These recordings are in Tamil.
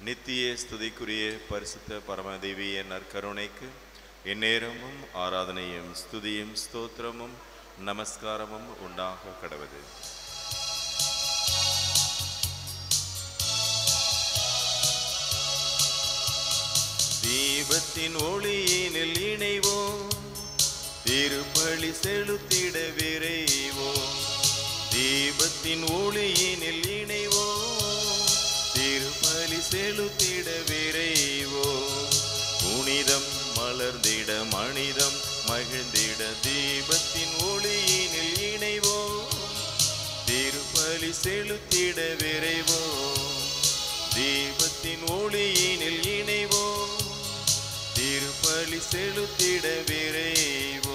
நித்திய ஸ்துதிக்குரிய பரிசுத்த பரமதேவிய நற்கருணைக்கு எந்நேரமும் ஆராதனையும் ஸ்துதியும் ஸ்தோத்திரமும் நமஸ்காரமும் உண்டாக கடவுது தீபத்தின் ஒளியினில் இணைவோம் திருப்பலி செலுத்திட விரைவோம் தீபத்தின் ஒளியினில் இணைவோம் திருப்பலி செலுத்திட விரைவோம் புனிதம் மலர்ந்திட மனிதம் மகிழ்ந்திட தீபத்தின் ஒளியினில் இணைவோம் திருப்பலி செலுத்திட விரைவோம் தீபத்தின் ஒளியினில் இணைவோம் திருப்பலி செலுத்திட விரைவோம்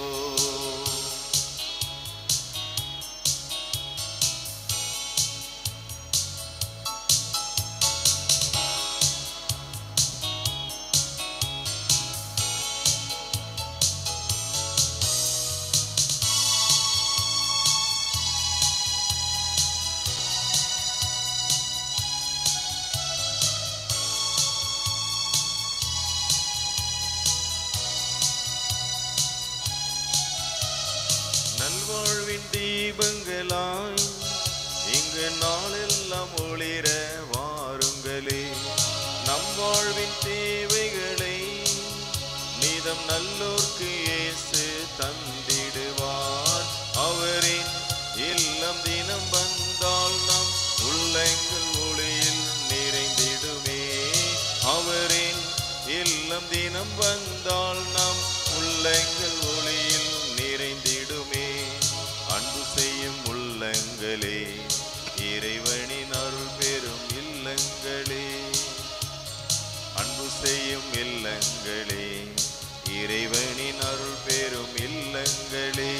நல்வாழ்வின் தீபங்களாய் இங்கு நாளெல்லாம் ஒளிர வாருங்களே நம் வாழ்வின் தேவைகளை நிதம் நல்லோர்க்கு இயேசு தந்திடுவார் அவரின் இல்லம் தினம் வந்தால் நம் உள்ளங்கள் ஒளியில் நிறைந்திடுமே அவரின் இல்லம் தினம் வந்தால் நம் உள்ளங்கள் ஒளியில் நிறைந்திடுமே அன்பு செய்யும் உள்ளங்களே இறைவனின் அருள் பெறும் இல்லங்களே அன்பு செய்யும் இல்லங்களே இறைவனின் அருள் பெறும் இல்லங்களே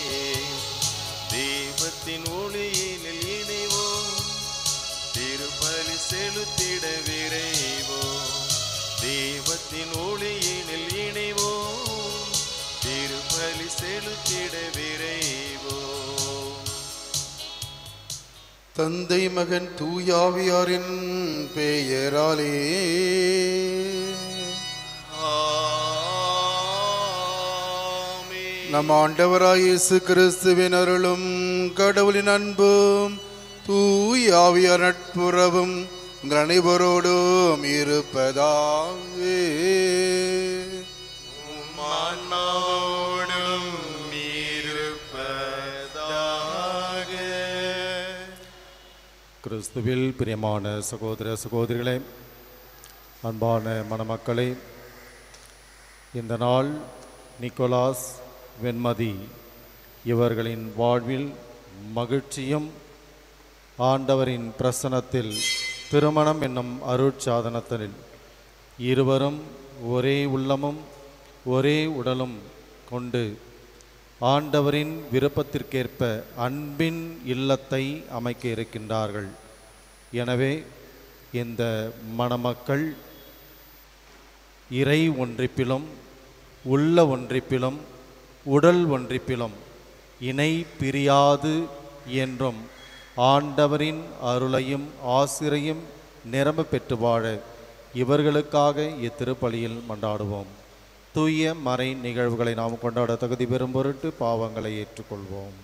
தீபத்தின் ஒளியினில் இணைவோம் திருப்பலி செலுத்திட விரைவோம் தீபத்தின் ஒளியினில் இணைவோம் திருப்பலி செலுத்திட விரைவோம் தந்தை மகன் தூயாவியாரின் பெயராலே ஆமென். நம் ஆண்டவராய் இயேசு கிறிஸ்துவின் அருளும் கடவுளின் அன்பும் தூயாவியார் நட்புறவும் உங்கள் அனைவரோடும் இருப்பதாவே மன்னோடும் இருப்பதாக கிறிஸ்துவில் பிரியமான சகோதர சகோதரிகளே அன்பான மணமக்களே இந்த நாள் நிக்கோலாஸ் வெண்மதி இவர்களின் வாழ்வில் மகிழ்ச்சியும் ஆண்டவரின் பிரசனத்தில் திருமணம் என்னும் அருட்சாதனத்தில் இருவரும் ஒரே உள்ளமும் ஒரே உடலும் கொண்டு ஆண்டவரின் விருப்பத்திற்கேற்ப அன்பின் இல்லத்தை அமைக்க இருக்கின்றார்கள் எனவே இந்த மணமக்கள் இறை ஒன்றிப்பிலும் உள்ள ஒன்றிப்பிலும் உடல் ஒன்றிப்பிலும் இணை பிரியாது என்றும் ஆண்டவரின் அருளையும் ஆசிரையும் நிரம்ப பெற்று வாழ இவர்களுக்காக இத்திருப்பலியில் மன்றாடுவோம் தூய மறை நிகழ்வுகளை நாம் கொண்டாட தகுதி பெறும் பொருட்டு பாவங்களை ஏற்றுக்கொள்வோம்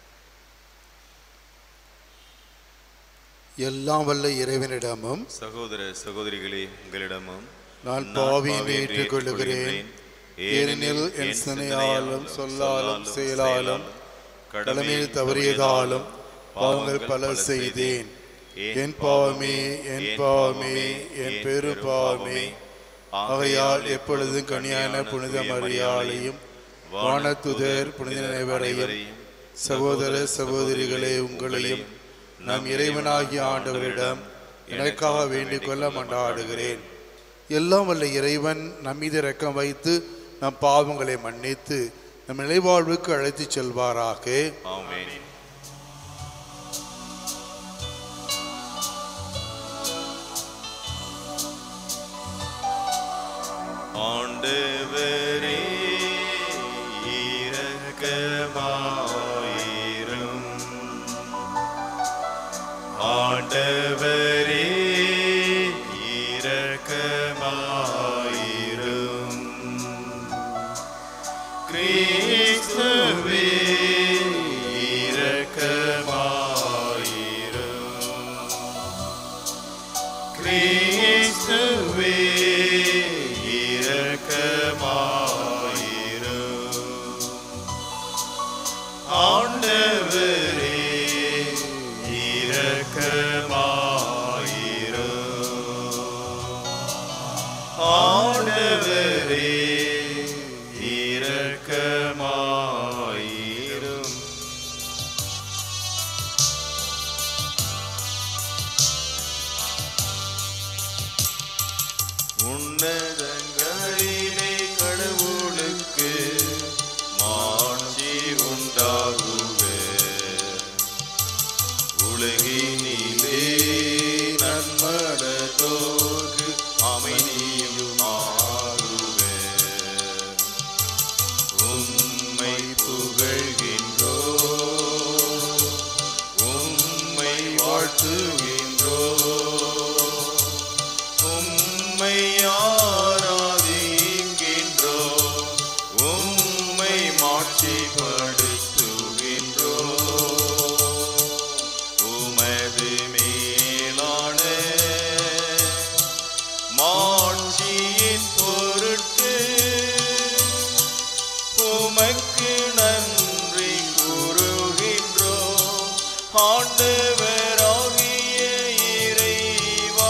எல்லாம் வல்ல இறைவனிடமும் சகோதர சகோதரிகளே உங்களிடமும் நான் பாவியை ஏற்றுக்கொள்ளுகிறேன் ஏனெனில் என் சினையாலும் சொல்லாலும் செயலாலும் கடமையில் தவறியதாலும் பாவங்கள் பல செய்தேன் என் பாவமே என் பாவமே என் பெரு பாவமே ஆகையால் எப்பொழுதும் கனியான புனித மரியாளையும் வானத்துதர் புனித அனைவரையும் சகோதர சகோதரிகளே உங்களையும் நம் இறைவனாகிய ஆண்டவரிடம் எனக்காக வேண்டிக் கொள்ள மன்றாடுகிறேன் எல்லாம் வல்ல இறைவன் நம் மீது இரக்கம் வைத்து நம் பாவங்களை மன்னித்து நம் நிலைவாழ்வுக்கு அழைத்துச் செல்வாராக ஆமென் ஆண்டவரே இரக்கமாயிரும் ஆண்டவரே இரக்கமாயிரும் உலகினிலே நன்மனதோர்க்கு அமைதியும் ஆகுவே உம்மை புகழ்கின்றோ உம்மை வாழ்த்துகின்றோ உம்மை ஆராதிக்கின்றோ உம்மை மாட்சிப்படுத்துகின்றோ உமது மேலான மாட்சியின் பொருட்டு உமக்கு நன்றி கூறுகின்றோம் ஆண்டவராகிய இறைவா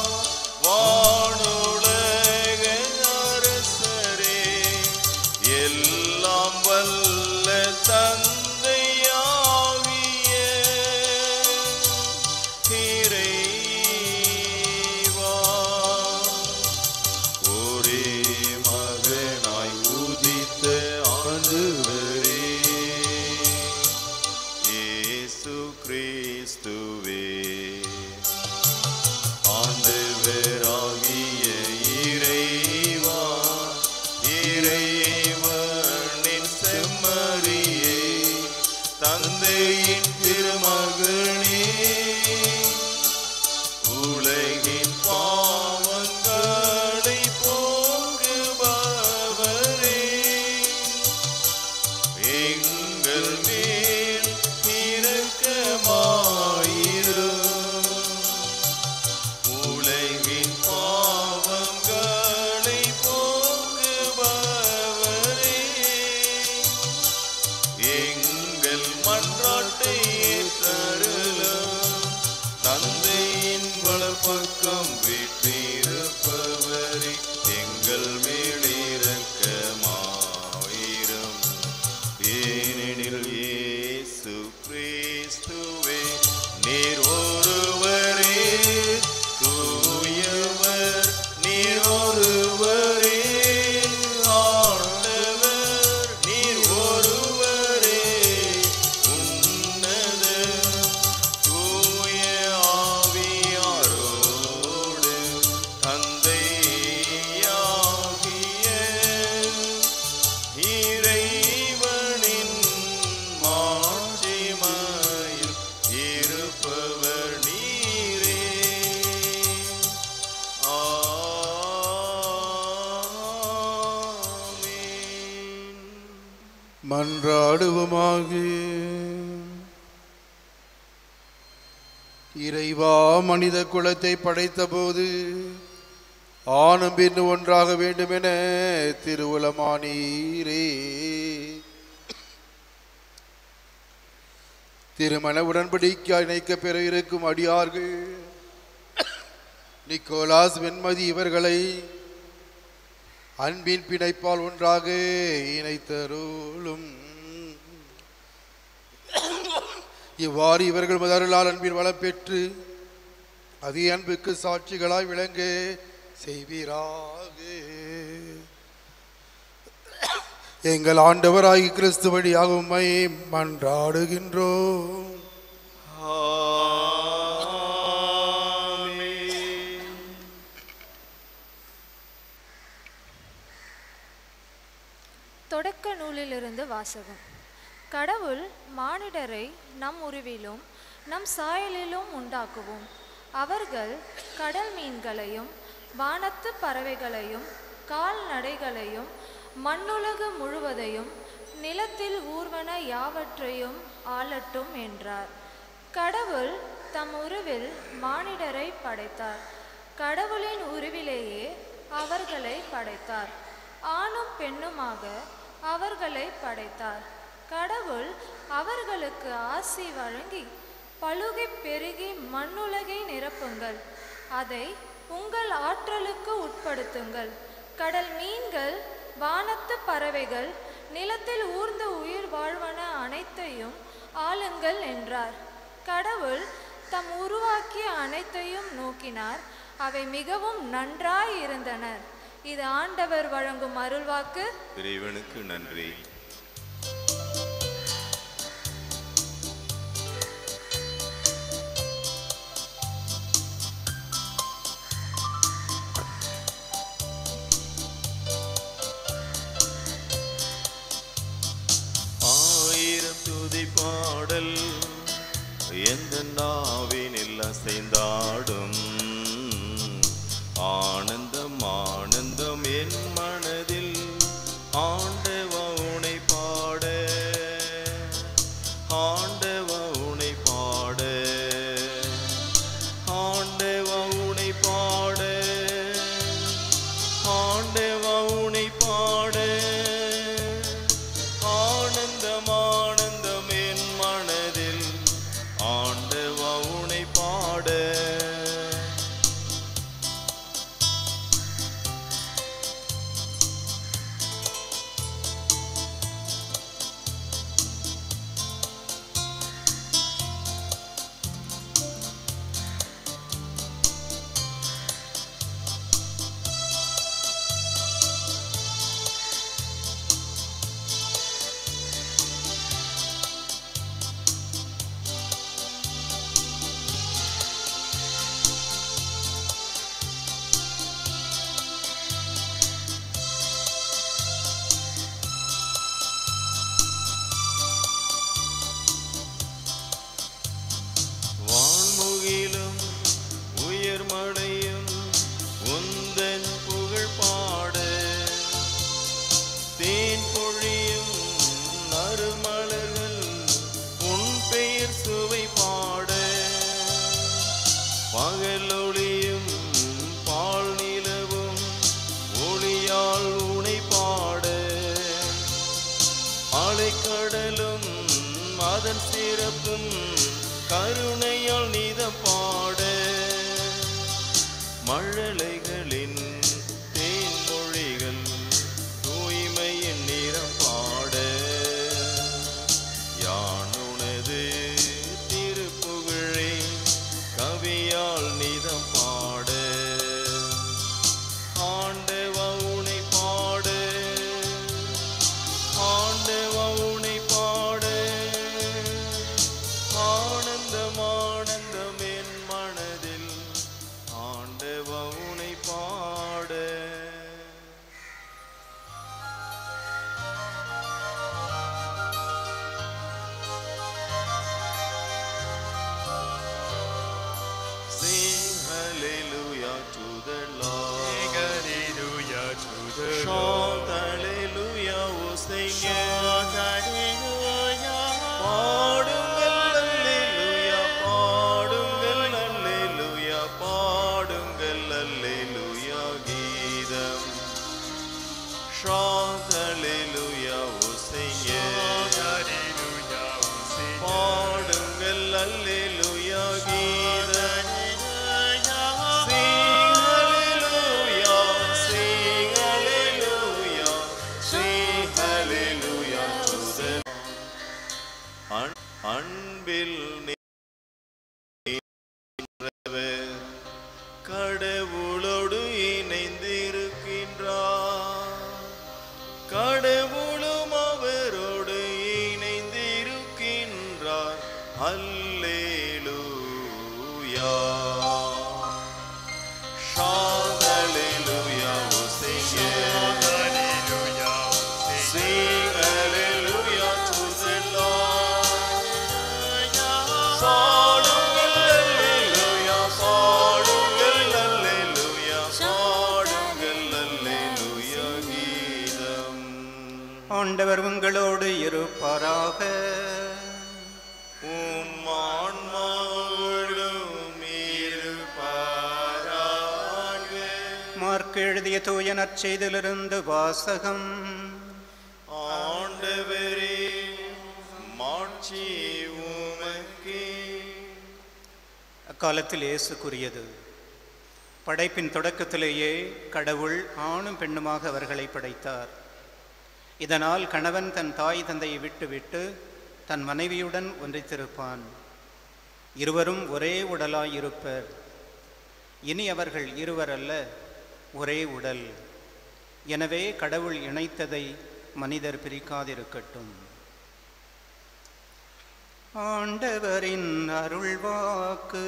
வானுலக அரசரே எல்லாம் வல்ல தந்தையாகிய இறைவா ஒரே மகனாய் உதித்த ஆண்டவரே இயேசு கிறிஸ்துவே ஆண்டவராகிய இறைவா இறைவனின் செம்மறியே தந்தையின் திருமகனே உலகின் பாவங்களை போக்குபவரே எங்கள் மேல் இரக்கமாயிரும் உலகின் பாவங்களை போக்குபவரே எங்கள் மன்றாட்டை ஏற்றருளும் தந்தையின் வலப்பக்கம் வீற்றிருப்பவரே எங்கள் மேலிரக்கமாயிரும் ஏனெனில் இயேசு கிறிஸ்துவே நீர் ஒருவரே தூயவர் நீர் ஒருவரே ஆண்டவர் நீர் ஒருவரே உன்னத தூய ஆவியாரோடு தந்தையாகிய இறைவனின் மாட்சிமையில் இருப்பவர் நீரே ஆமென். மன்றாடுவோமாக இறைவா மனித குலத்தை படைத்தபோது ஆணும் பெண்ணு ஒன்றாக வேண்டும் என திருவுலமானீரே திருமண உடன்படிக்கையாய் இணைக்கப் பெற இருக்கும் அடியார்கள் நிக்கோலாஸ் வெண்மதி இவர்களை அன்பின் பிணைப்பால் ஒன்றாக இணைத்தருளும் இவ்வாறு இவர்கள் முதலால் அன்பின் வளம் பெற்று அதே அன்புக்கு சாட்சிகளாய் விளங்க செய்வீராக எங்கள் ஆண்டவராகி கிறிஸ்து வழியாக உம்மை மன்றாடுகின்றோம் ஆமென். தொடக்க நூலிலிருந்து வாசகம் கடவுள் மானிடரை நம் உருவிலும் நம் சாயலிலும் உண்டாக்குவோம் அவர்கள் கடல் மீன்களையும் வானத்து பறவைகளையும் கால்நடைகளையும் மண்ணுலகு முழுவதையும் நிலத்தில் ஊர்வன யாவற்றையும் ஆளட்டும் என்றார் கடவுள் தம் உருவில் மானிடரை படைத்தார் கடவுளின் உருவிலேயே அவர்களை படைத்தார் ஆணும் பெண்ணுமாக அவர்களை படைத்தார் கடவுள் அவர்களுக்கு ஆசி வழங்கி பலுகி பெருகி மண்ணுலகை நிரப்புங்கள் அதை உங்கள் ஆற்றலுக்கு உட்படுத்துங்கள் கடல் மீன்கள் வானத்து பறவைகள் நிலத்தில் ஊர்ந்த உயிர் வாழ்வன அனைத்தையும் ஆளுங்கள் என்றார் கடவுள் தம் உருவாக்கிய அனைத்தையும் நோக்கினார் அவை மிகவும் நன்றாய் இருந்தனர் இது ஆண்டவர் வழங்கும் அருள்வாக்கு இறைவனுக்கு நன்றி எந்த நாவினில் அசைந்தாடும் ஆனந்தம் ஆனந்தம் என் மனதில் ஆண்டவ உனை பாட ஆண்டவ உனை பாட ஆண்டவ உனை பாட ஆண்டவ உனை பாட ஆனந்தம் ஆனந்தம் என் மனதில் ஆண்டவ உனை பாட வான்முகிலும் உயர்மடையும் உந்தன் புகழ் பாட தேன் பொழியும் நறுமலர்கள் உன் பெயர் சுவை பாட பகலொளியும் பால் நிலவும் ஒளியால் உனை பாட அலைக்கடலும் அதன் சிறப்பும் கருணையால் நீதம் பாட மழலைகளின் தேன்மொழிகள் தூய்மையின் நிறம் பாட யான் உனது திருப்புகழே கவியால் நிதம் பாட ஆண்டவ உனை பாட ஆண்டவ உனை பாட ஆனந்தம் ஆனந்தம் என் மனதில் ஆண்டவ உனை பாட Sing hallelujah to the Lord. Hallelujah to the Shout hallelujah, oh sing it. பாடுங்கள் அல்லேலூயா பாடுங்கள் அல்லேலூயா பாடுங்கள் அல்லேலூயா கீதம் Shout hallelujah, oh sing it. Hallelujah, sing பாடுங்கள் அல்லேலூயா கீதம் Sing hallelujah, sing hallelujah, sing hallelujah to the அன்- அன்பில் நின்றவர் கடவுளோடு இணைந்திருக்கின்றார் கடவுளும் அவரோடு இணைந்திருக்கின்றார் அல்லேலூயா Shout hallelujah, oh sing it. Hallelujah, sing Sing hallelujah to the Lord. பாடுங்கள் அல்லேலூயா, பாடுங்கள் அல்லேலூயா, பாடுங்கள் அல்லேலூயா கீதம். ஆண்டவர் உங்களோடு இருப்பாராக உம் ஆன்மாவோடும் இருப்பாராக. மார்க் எழுதிய தூய நற்செய்திலிருந்து வாசகம் ஆண்டவரே மாட்சி உமக்கே அக்காலத்தில் இயேசு கூறியது படைப்பின் தொடக்கத்திலேயே கடவுள் ஆணும் பெண்ணுமாக அவர்களை படைத்தார் இதனால் கணவன் தன் தாய் தந்தையை விட்டுவிட்டு தன் மனைவியுடன் ஒன்றித்திருப்பான் இருவரும் ஒரே உடலாய் இருப்பர் இனி அவர்கள் இருவர் அல்ல ஒரே உடல் எனவே கடவுள் இணைத்ததை மனிதர் பிரிக்காதிருக்கட்டும் ஆண்டவரின் அருள்வாக்கு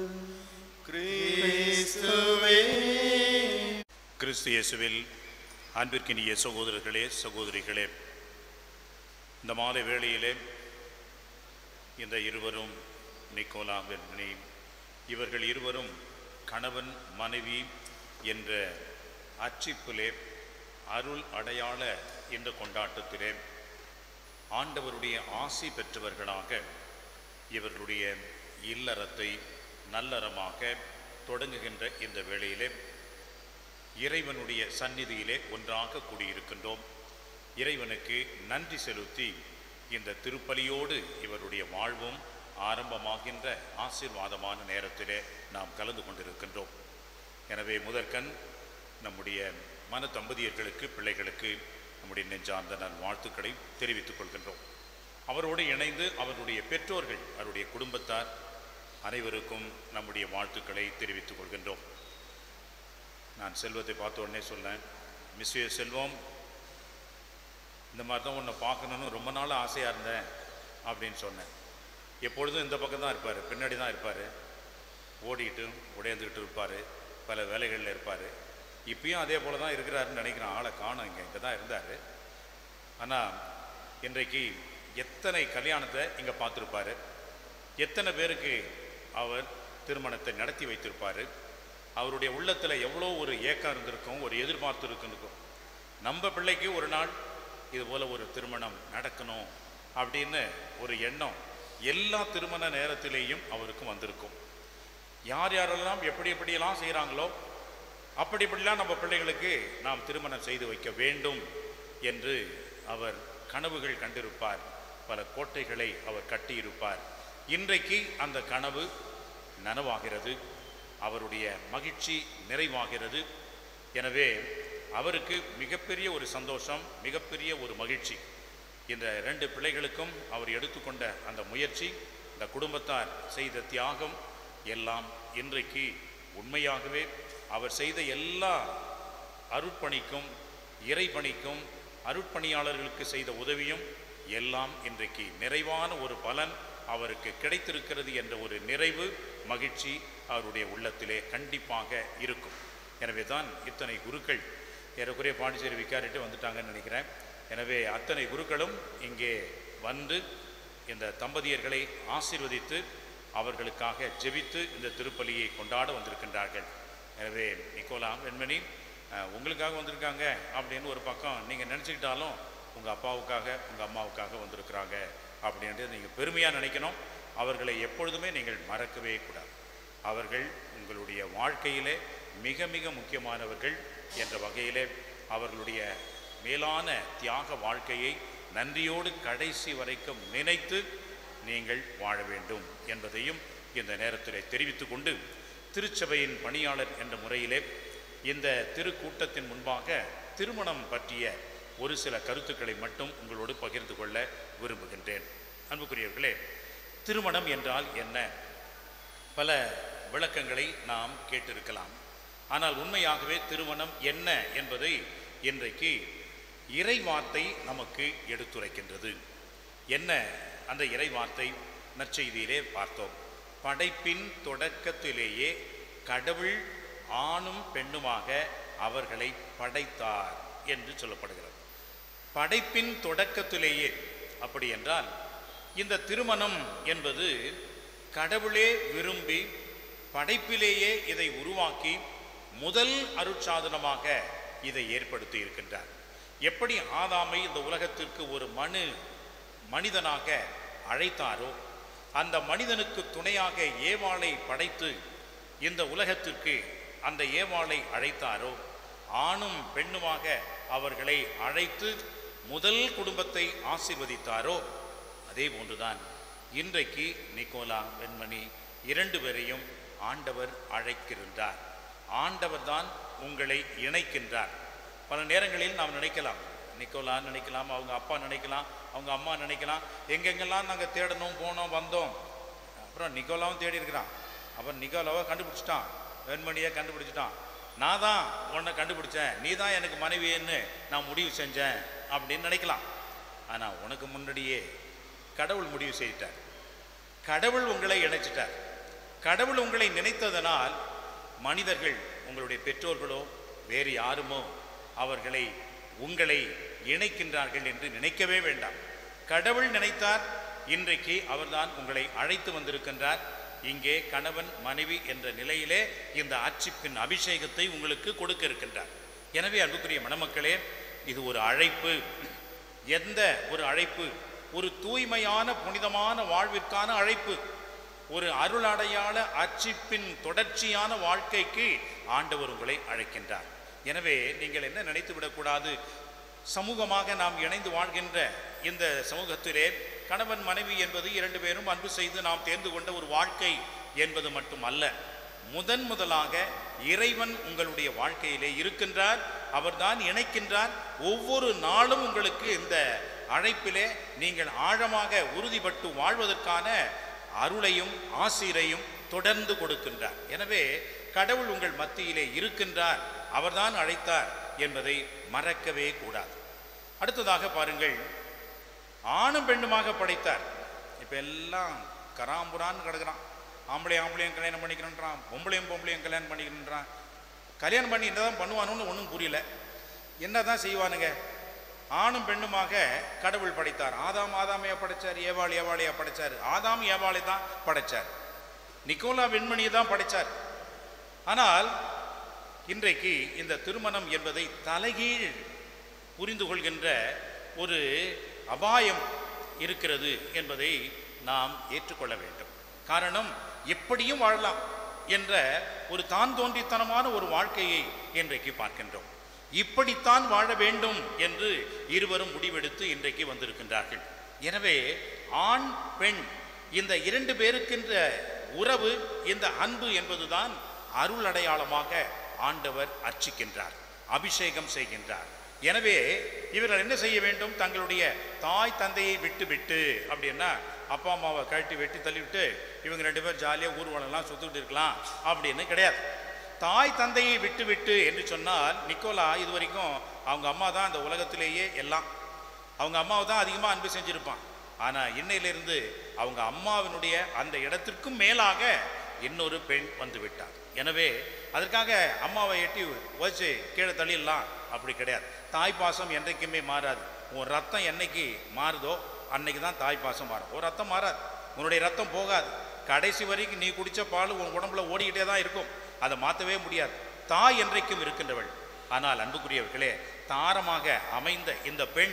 கிறிஸ்துவே கிறிஸ்து இயேசுவில் அன்பிற்கினிய சகோதரர்களே சகோதரிகளே இந்த மாலை வேளையிலே இந்த இருவரும் நிக்கோலா வெர்னி இவர்கள் இருவரும் கணவன் மனைவி என்ற அச்சிப்பிலே அருள் அடையாள இந்த கொண்டாட்டத்திலே ஆண்டவருடைய ஆசி பெற்றவர்களாக இவர்களுடைய இல்லறத்தை நல்லறமாக தொடங்குகின்ற இந்த வேளையிலே இறைவனுடைய சந்நிதியிலே ஒன்றாக கூடியிருக்கின்றோம் இறைவனுக்கு நன்றி செலுத்தி இந்த திருப்பலியோடு இவருடைய வாழ்வும் ஆரம்பமாகின்ற ஆசீர்வாதமான நேரத்திலே நாம் கலந்து கொண்டிருக்கின்றோம் எனவே முதற்கண் நம்முடைய மன தம்பதியர்களுக்கு பிள்ளைகளுக்கு நம்முடைய நெஞ்சார்ந்த நல் வாழ்த்துக்களை தெரிவித்துக் கொள்கின்றோம் அவரோடு இணைந்து அவருடைய பெற்றோர்கள் அவருடைய குடும்பத்தார் அனைவருக்கும் நம்முடைய வாழ்த்துக்களை தெரிவித்துக் கொள்கின்றோம் நான் செல்வத்தை பார்த்த உடனே சொன்னேன் மிஸ்யூ செல்வம் இந்த மாதிரி தான் உன்னை பார்க்கணுன்னு ரொம்ப நாள் ஆசையாக இருந்தேன் அப்படின்னு சொன்னேன் எப்பொழுதும் இந்த பக்கம் தான் இருப்பார் பின்னாடி தான் இருப்பார் ஓடிக்கிட்டு உடையந்துக்கிட்டு இருப்பார் பல வேலைகளில் இருப்பார் இப்பயும் அதே போல தான் இருக்கிறாருன்னு நினைக்கிறேன் ஆளை காணும் இங்கே இங்கே தான் இருந்தார் ஆனால் இன்றைக்கு எத்தனை கல்யாணத்தை இங்கே பார்த்துருப்பாரு எத்தனை பேருக்கு அவர் திருமணத்தை நடத்தி வைத்திருப்பார் அவருடைய உள்ளத்தில் எவ்வளோ ஒரு ஏக்கம் இருந்திருக்கும் ஒரு எதிர்பார்த்து இருந்திருக்கும் நம்ம பிள்ளைக்கு ஒரு நாள் இது போல் ஒரு திருமணம் நடக்கணும் அப்படின்னு ஒரு எண்ணம் எல்லா திருமண நேரத்திலேயும் அவருக்கு வந்திருக்கும் யார் யாரெல்லாம் எப்படி எப்படியெல்லாம் செய்கிறாங்களோ அப்படி இப்படிலாம் நம்ம பிள்ளைகளுக்கு நாம் திருமணம் செய்து வைக்க வேண்டும் என்று அவர் கனவுகள் கண்டிருப்பார் பல கோட்டைகளை அவர் கட்டியிருப்பார் இன்றைக்கு அந்த கனவு நனவாகிறது அவருடைய மகிழ்ச்சி நிறைவாகிறது எனவே அவருக்கு மிகப்பெரிய ஒரு சந்தோஷம் மிகப்பெரிய ஒரு மகிழ்ச்சி இந்த ரெண்டு பிள்ளைகளுக்கும் அவர் எடுத்துக்கொண்ட அந்த முயற்சி இந்த குடும்பத்தார் செய்த தியாகம் எல்லாம் இன்றைக்கு உண்மையாகவே அவர் செய்த எல்லா அருட்பணிக்கும் இறைபணிக்கும் அருட்பணியாளர்களுக்கு செய்த உதவியும் எல்லாம் இன்றைக்கு நிறைவான ஒரு பலன் அவருக்கு கிடைத்திருக்கிறது என்ற ஒரு நிறைவு மகிழ்ச்சி அவருடைய உள்ளத்திலே கண்டிப்பாக இருக்கும் எனவே தான் இத்தனை குருக்கள் ஏறக்குறைய பாண்டிச்சேரி விக்காரிட்டு வந்துட்டாங்கன்னு நினைக்கிறேன் எனவே அத்தனை குருக்களும் இங்கே வந்து இந்த தம்பதியர்களை ஆசீர்வதித்து அவர்களுக்காக ஜெபித்து இந்த திருப்பலியை கொண்டாட வந்திருக்கின்றார்கள் எனவே நிக்கோலா வெண்மணி அஹ், உங்களுக்காக வந்திருக்காங்க அப்படின்னு ஒரு பக்கம் நீங்கள் நினச்சிக்கிட்டாலும் உங்கள் அப்பாவுக்காக உங்கள் அம்மாவுக்காக வந்திருக்கிறாங்க அப்படின்ட்டு நீங்கள் பெருமையாக நினைக்கணும் அவர்களை எப்பொழுதுமே நீங்கள் மறக்கவே கூடாது அவர்கள் உங்களுடைய வாழ்க்கையிலே மிக மிக முக்கியமானவர்கள் என்ற வகையிலே அவர்களுடைய மேலான தியாக வாழ்க்கையை நன்றியோடு கடைசி வரைக்கும் நினைத்து நீங்கள் வாழ வேண்டும் என்பதையும் இந்த நேரத்திலே தெரிவித்துக் கொண்டு திருச்சபையின் பணியாளர் என்ற முறையிலே இந்த திருக்கூட்டத்தின் முன்பாக திருமணம் பற்றிய ஒரு சில கருத்துக்களை மட்டும் உங்களோடு பகிர்ந்து கொள்ள விரும்புகின்றேன் அன்புக்குரியவர்களே திருமணம் என்றால் என்ன பல விளக்கங்களை நாம் கேட்டிருக்கலாம் ஆனால் உண்மையாகவே திருமணம் என்ன என்பதை இன்றைக்கு இறைவார்த்தை நமக்கு எடுத்துரைக்கின்றது என்ன அந்த இறைவார்த்தை நற்செய்தியிலே பார்த்தோம் படைப்பின் தொடக்கத்திலேயே கடவுள் ஆணும் பெண்ணுமாக அவர்களை படைத்தார் என்று சொல்லப்படுகிறது படைப்பின் தொடக்கத்திலேயே அப்படி என்றால் இந்த திருமணம் என்பது கடவுளே விரும்பி படைப்பிலேயே இதை உருவாக்கி முதல் அருட்சாதனமாக இதை ஏற்படுத்தி இருக்கின்றார் எப்படி ஆதாமை இந்த உலகத்திற்கு ஒரு மனு மனிதனாக அழைத்தாரோ அந்த மனிதனுக்கு துணையாக ஏவாளை படைத்து இந்த உலகத்திற்கு அந்த ஏவாளை அழைத்தாரோ ஆணும் பெண்ணுமாக அவர்களை அழைத்து முதல் குடும்பத்தை ஆசீர்வதித்தாரோ அதே போன்றுதான் இன்றைக்கு நிக்கோலா வெண்மணி இரண்டு பேரையும் ஆண்டவர் அழைக்கின்றார் ஆண்டவர் தான் உங்களை இணைக்கின்றார் பல நேரங்களில் நாம் நினைக்கலாம் நிக்கோலா நினைக்கலாம் அவங்க அப்பா நினைக்கலாம் அவங்க அம்மா நினைக்கலாம் எங்கெங்கெல்லாம் நாங்கள் தேடணும் போனோம் வந்தோம் அப்புறம் நிக்கோலாவும் தேடி இருக்கிறான் அப்புறம் நிக்கோலாவை கண்டுபிடிச்சிட்டான் வெண்மணியை கண்டுபிடிச்சிட்டான் நான் தான் உன்னை கண்டுபிடிச்சேன் நீ தான் எனக்கு மனைவின்னு நான் முடிவு செஞ்சேன் அப்படின்னு நினைக்கலாம் ஆனால் உனக்கு முன்னாடியே கடவுள் முடிவு செய்துட்டார் கடவுள் உங்களை இணைச்சிட்டார் கடவுள் உங்களை நினைத்ததனால் மனிதர்கள் உங்களுடைய பெற்றோர்களோ வேறு யாருமோ அவர்களை உங்களை இணைக்கின்றார்கள் என்று நினைக்கவே வேண்டாம் கடவுள் நினைத்தார் இன்றைக்கு அவர்தான் உங்களை அழைத்து வந்திருக்கின்றார் இங்கே கணவன் மனைவி என்ற நிலையிலே இந்த அச்சிப்பின் அபிஷேகத்தை உங்களுக்கு கொடுக்க இருக்கின்றார் எனவே அன்புக்குரிய மணமக்களே இது ஒரு அழைப்பு எந்த ஒரு அழைப்பு ஒரு தூய்மையான புனிதமான வாழ்விற்கான அழைப்பு ஒரு அருளடையாள அச்சிப்பின் தொடர்ச்சியான வாழ்க்கைக்கு ஆண்டவர் உங்களை அழைக்கின்றார் எனவே நீங்கள் என்ன நினைத்து விடக்கூடாது சமூகமாக நாம் இணைந்து வாழ்கின்ற இந்த சமூகத்திலே கணவன் மனைவி என்பது இரண்டு பேரும் அன்பு செய்து நாம் தேர்ந்து கொண்ட ஒரு வாழ்க்கை என்பது மட்டுமல்ல முதன் முதலாக இறைவன் உங்களுடைய வாழ்க்கையிலே இருக்கின்றார் அவர்தான் இணைக்கின்றார் ஒவ்வொரு நாளும் உங்களுக்கு இந்த அழைப்பிலே நீங்கள் ஆழமாக உறுதிப்பட்டு வாழ்வதற்கான அருளையும் ஆசிரையும் தொடர்ந்து கொடுக்கின்றார் எனவே கடவுள் உங்கள் மத்தியிலே இருக்கின்றார் அவர்தான் அழைத்தார் என்பதை மறக்கவே கூடாது அடுத்ததாக பாருங்கள் ஆணும் பெண்ணுமாக படைத்தார் இப்போ எல்லாம் கராம்புரான்னு கிடக்குறான் ஆம்பளை ஆம்பளையும் கல்யாணம் பண்ணிக்கிறன்றான் பொம்பளையும் பொம்பளையும் கல்யாணம் பண்ணிக்கிறன்றான் கல்யாணம் பண்ணி என்னதான் பண்ணுவானுன்னு ஒன்றும் புரியல என்னதான் செய்வானுங்க ஆணும் பெண்ணுமாக கடவுள் படைத்தார் ஆதாம் ஆதாமையா படைச்சார் ஏவாள் ஏவாளையா படைச்சார் ஆதாம் ஏவாளை தான் படைச்சார் நிக்கோலா வெண்மணியை தான் படைச்சார் ஆனால் இன்றைக்கு இந்த திருமணம் என்பதை தலைகீழ் புரிந்து கொள்கின்ற ஒரு அபாயம் இருக்கிறது என்பதை நாம் ஏற்றுக்கொள்ள வேண்டும் காரணம் எப்படியும் வாழலாம் என்ற ஒரு தான் தோன்றித்தனமான ஒரு வாழ்க்கையை இன்றைக்கு பார்க்கின்றோம் இப்படித்தான் வாழ வேண்டும் என்று இருவரும் முடிவெடுத்து இன்றைக்கு வந்திருக்கின்றார்கள் எனவே ஆண் பெண் இந்த இரண்டு பேருக்கின்ற உறவு இந்த அன்பு என்பதுதான் அருள் அடையாளமாக ஆண்டவர் அர்ச்சிக்கின்றார் அபிஷேகம் செய்கின்றார் எனவே இவர்கள் என்ன செய்ய வேண்டும் தங்களுடைய தாய் தந்தையை விட்டு விட்டு அப்படின்னா அப்பா அம்மாவை கழட்டி வெட்டி தள்ளிவிட்டு இவங்க ரெண்டு பேர் ஜாலியாக ஊர்வலம்லாம் சுற்றிட்டு இருக்கலாம் அப்படின்னு கிடையாது தாய் தந்தையை விட்டு விட்டு என்று சொன்னால் நிக்கோலா இது வரைக்கும் அவங்க அம்மா தான் அந்த உலகத்திலேயே எல்லாம் அவங்க அம்மாவை தான் அதிகமாக அன்பு செஞ்சிருப்பான் ஆனால் இன்னையிலிருந்து அவங்க அம்மாவினுடைய அந்த இடத்திற்கும் மேலாக இன்னொரு பெண் வந்து விட்டார் எனவே அதற்காக அம்மாவை எட்டி வச்சு கீழே தள்ளிடலாம் அப்படி கிடையாது தாய் பாசம் என்றைக்குமே மாறாது உன் ரத்தம் என்னைக்கு மாறுதோ அன்னைக்கு தான் தாய் பாசம் மாறும் ஒரு ரத்தம் மாறாது உன்னுடைய ரத்தம் போகாது கடைசி வரைக்கும் நீ குடிச்ச பால் உன் உடம்புல ஓடிக்கிட்டே தான் இருக்கும் அதை மாற்றவே முடியாது தாய் என்றைக்கும் இருக்கின்றவள் ஆனால் அன்புக்குரியவர்களே தாரமாக அமைந்த இந்த பெண்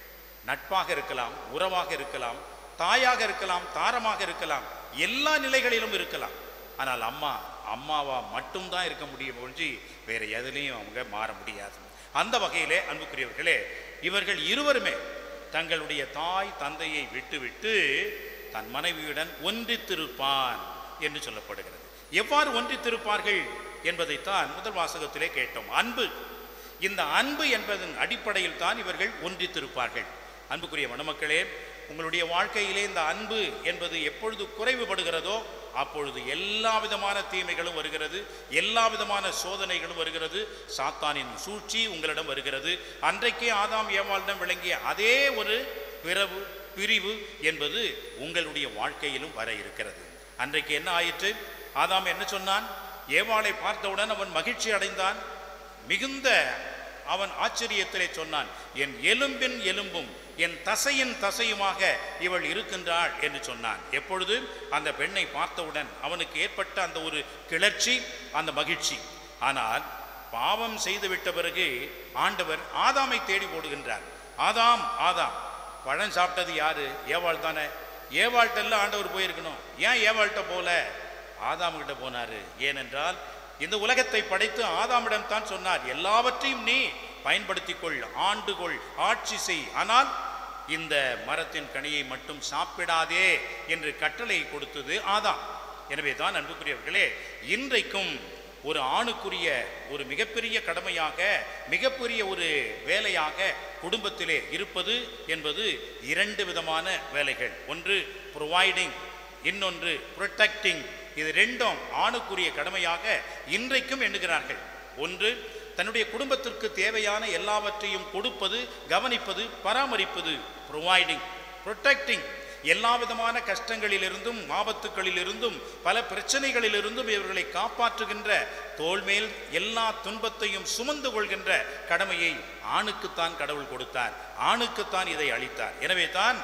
நட்பாக இருக்கலாம் உறவாக இருக்கலாம் தாயாக இருக்கலாம் தாரமாக இருக்கலாம் எல்லா நிலைகளிலும் இருக்கலாம் ஆனால் அம்மா அம்மாவா மட்டும்தான் இருக்க முடியும் ஒழிஞ்சு வேற எதுலேயும் அவங்க மாற முடியாது அந்த வகையிலே அன்புக்குரியவர்களே இவர்கள் இருவருமே தங்களுடைய தாய் தந்தையை விட்டுவிட்டு தன் மனைவியுடன் ஒன்றித்திருப்பான் என்று சொல்லப்படுகிறது எவ்வாறு ஒன்றித்திருப்பார்கள் என்பதைத்தான் முதல் வாசகத்திலே கேட்டோம் அன்பு இந்த அன்பு என்பதன் அடிப்படையில் தான் இவர்கள் ஒன்றித்திருப்பார்கள் அன்புக்குரிய மணமக்களே உங்களுடைய வாழ்க்கையிலே இந்த அன்பு என்பது எப்பொழுது குறைவுபடுகிறதோ அப்பொழுது எல்லா விதமான தீமைகளும் வருகிறது எல்லா விதமான சோதனைகளும் வருகிறது சாத்தானின் சூழ்ச்சி உங்களிடம் வருகிறது அன்றைக்கே ஆதாம் ஏவாளிடம் விளங்கிய அதே ஒரு பிறவு பிரிவு என்பது உங்களுடைய வாழ்க்கையிலும் வர இருக்கிறது அன்றைக்கு என்ன ஆயிற்று ஆதாம் என்ன சொன்னான் ஏவாளை பார்த்தவுடன் அவன் மகிழ்ச்சி அடைந்தான் மிகுந்த அவன் ஆச்சரியத்திலே சொன்னான் என் எலும்பின் எலும்பும் என் தசையின் தசையுமாக இவள் இருக்கின்றாள் என்று சொன்னான் எப்பொழுது அந்த பெண்ணை பார்த்தவுடன் அவனுக்கு ஏற்பட்ட அந்த ஒரு கிளர்ச்சி அந்த மகிழ்ச்சி ஆனால் பாவம் செய்துவிட்ட பிறகு ஆண்டவர் ஆதாமை தேடி போடுகின்றார் ஆதாம் ஆதாம் பழம் சாப்பிட்டது யாரு ஏவாள் தானே ஏவாள்கிட்ட ஆண்டவர் போயிருக்கணும் ஏன் ஏவாள்கிட்ட போல ஆதாம்கிட்ட போனாரு ஏனென்றால் இந்த உலகத்தை படைத்து ஆதாமிடம் தான் சொன்னார் எல்லாவற்றையும் நீ பயன்படுத்திக்கொள் ஆண்டுகொள் ஆட்சி செய் ஆனால் இந்த மரத்தின் கனியை மட்டும் சாப்பிடாதே என்று கட்டளை கொடுத்தது ஆதாம் எனவே தான் அன்புக்குரியவர்களே இன்றைக்கும் ஒரு ஆணுக்குரிய ஒரு மிகப்பெரிய கடமையாக மிகப்பெரிய ஒரு வேலையாக குடும்பத்திலே இருப்பது என்பது இரண்டு விதமான வேலைகள் ஒன்று ப்ரொவைடிங் இன்னொன்று ப்ரொடெக்டிங் இது ரெண்டும் ஆணுக்குரிய கடமையாக இன்றைக்கும் எண்ணுகிறார்கள் ஒன்று தன்னுடைய குடும்பத்திற்கு தேவையான எல்லாவற்றையும் கொடுப்பது கவனிப்பது பராமரிப்பது ப்ரொவைடிங் ப்ரொடெக்டிங் எல்லா விதமான கஷ்டங்களிலிருந்தும் ஆபத்துக்களிலிருந்தும் பல பிரச்சனைகளிலிருந்தும் இவர்களை காப்பாற்றுகின்ற தோள்மேல் எல்லா துன்பத்தையும் சுமந்து கொள்கின்ற கடமையை ஆணுக்குத்தான் கடவுள் கொடுத்தார் ஆணுக்குத்தான் இதை அளித்தார் எனவே தான்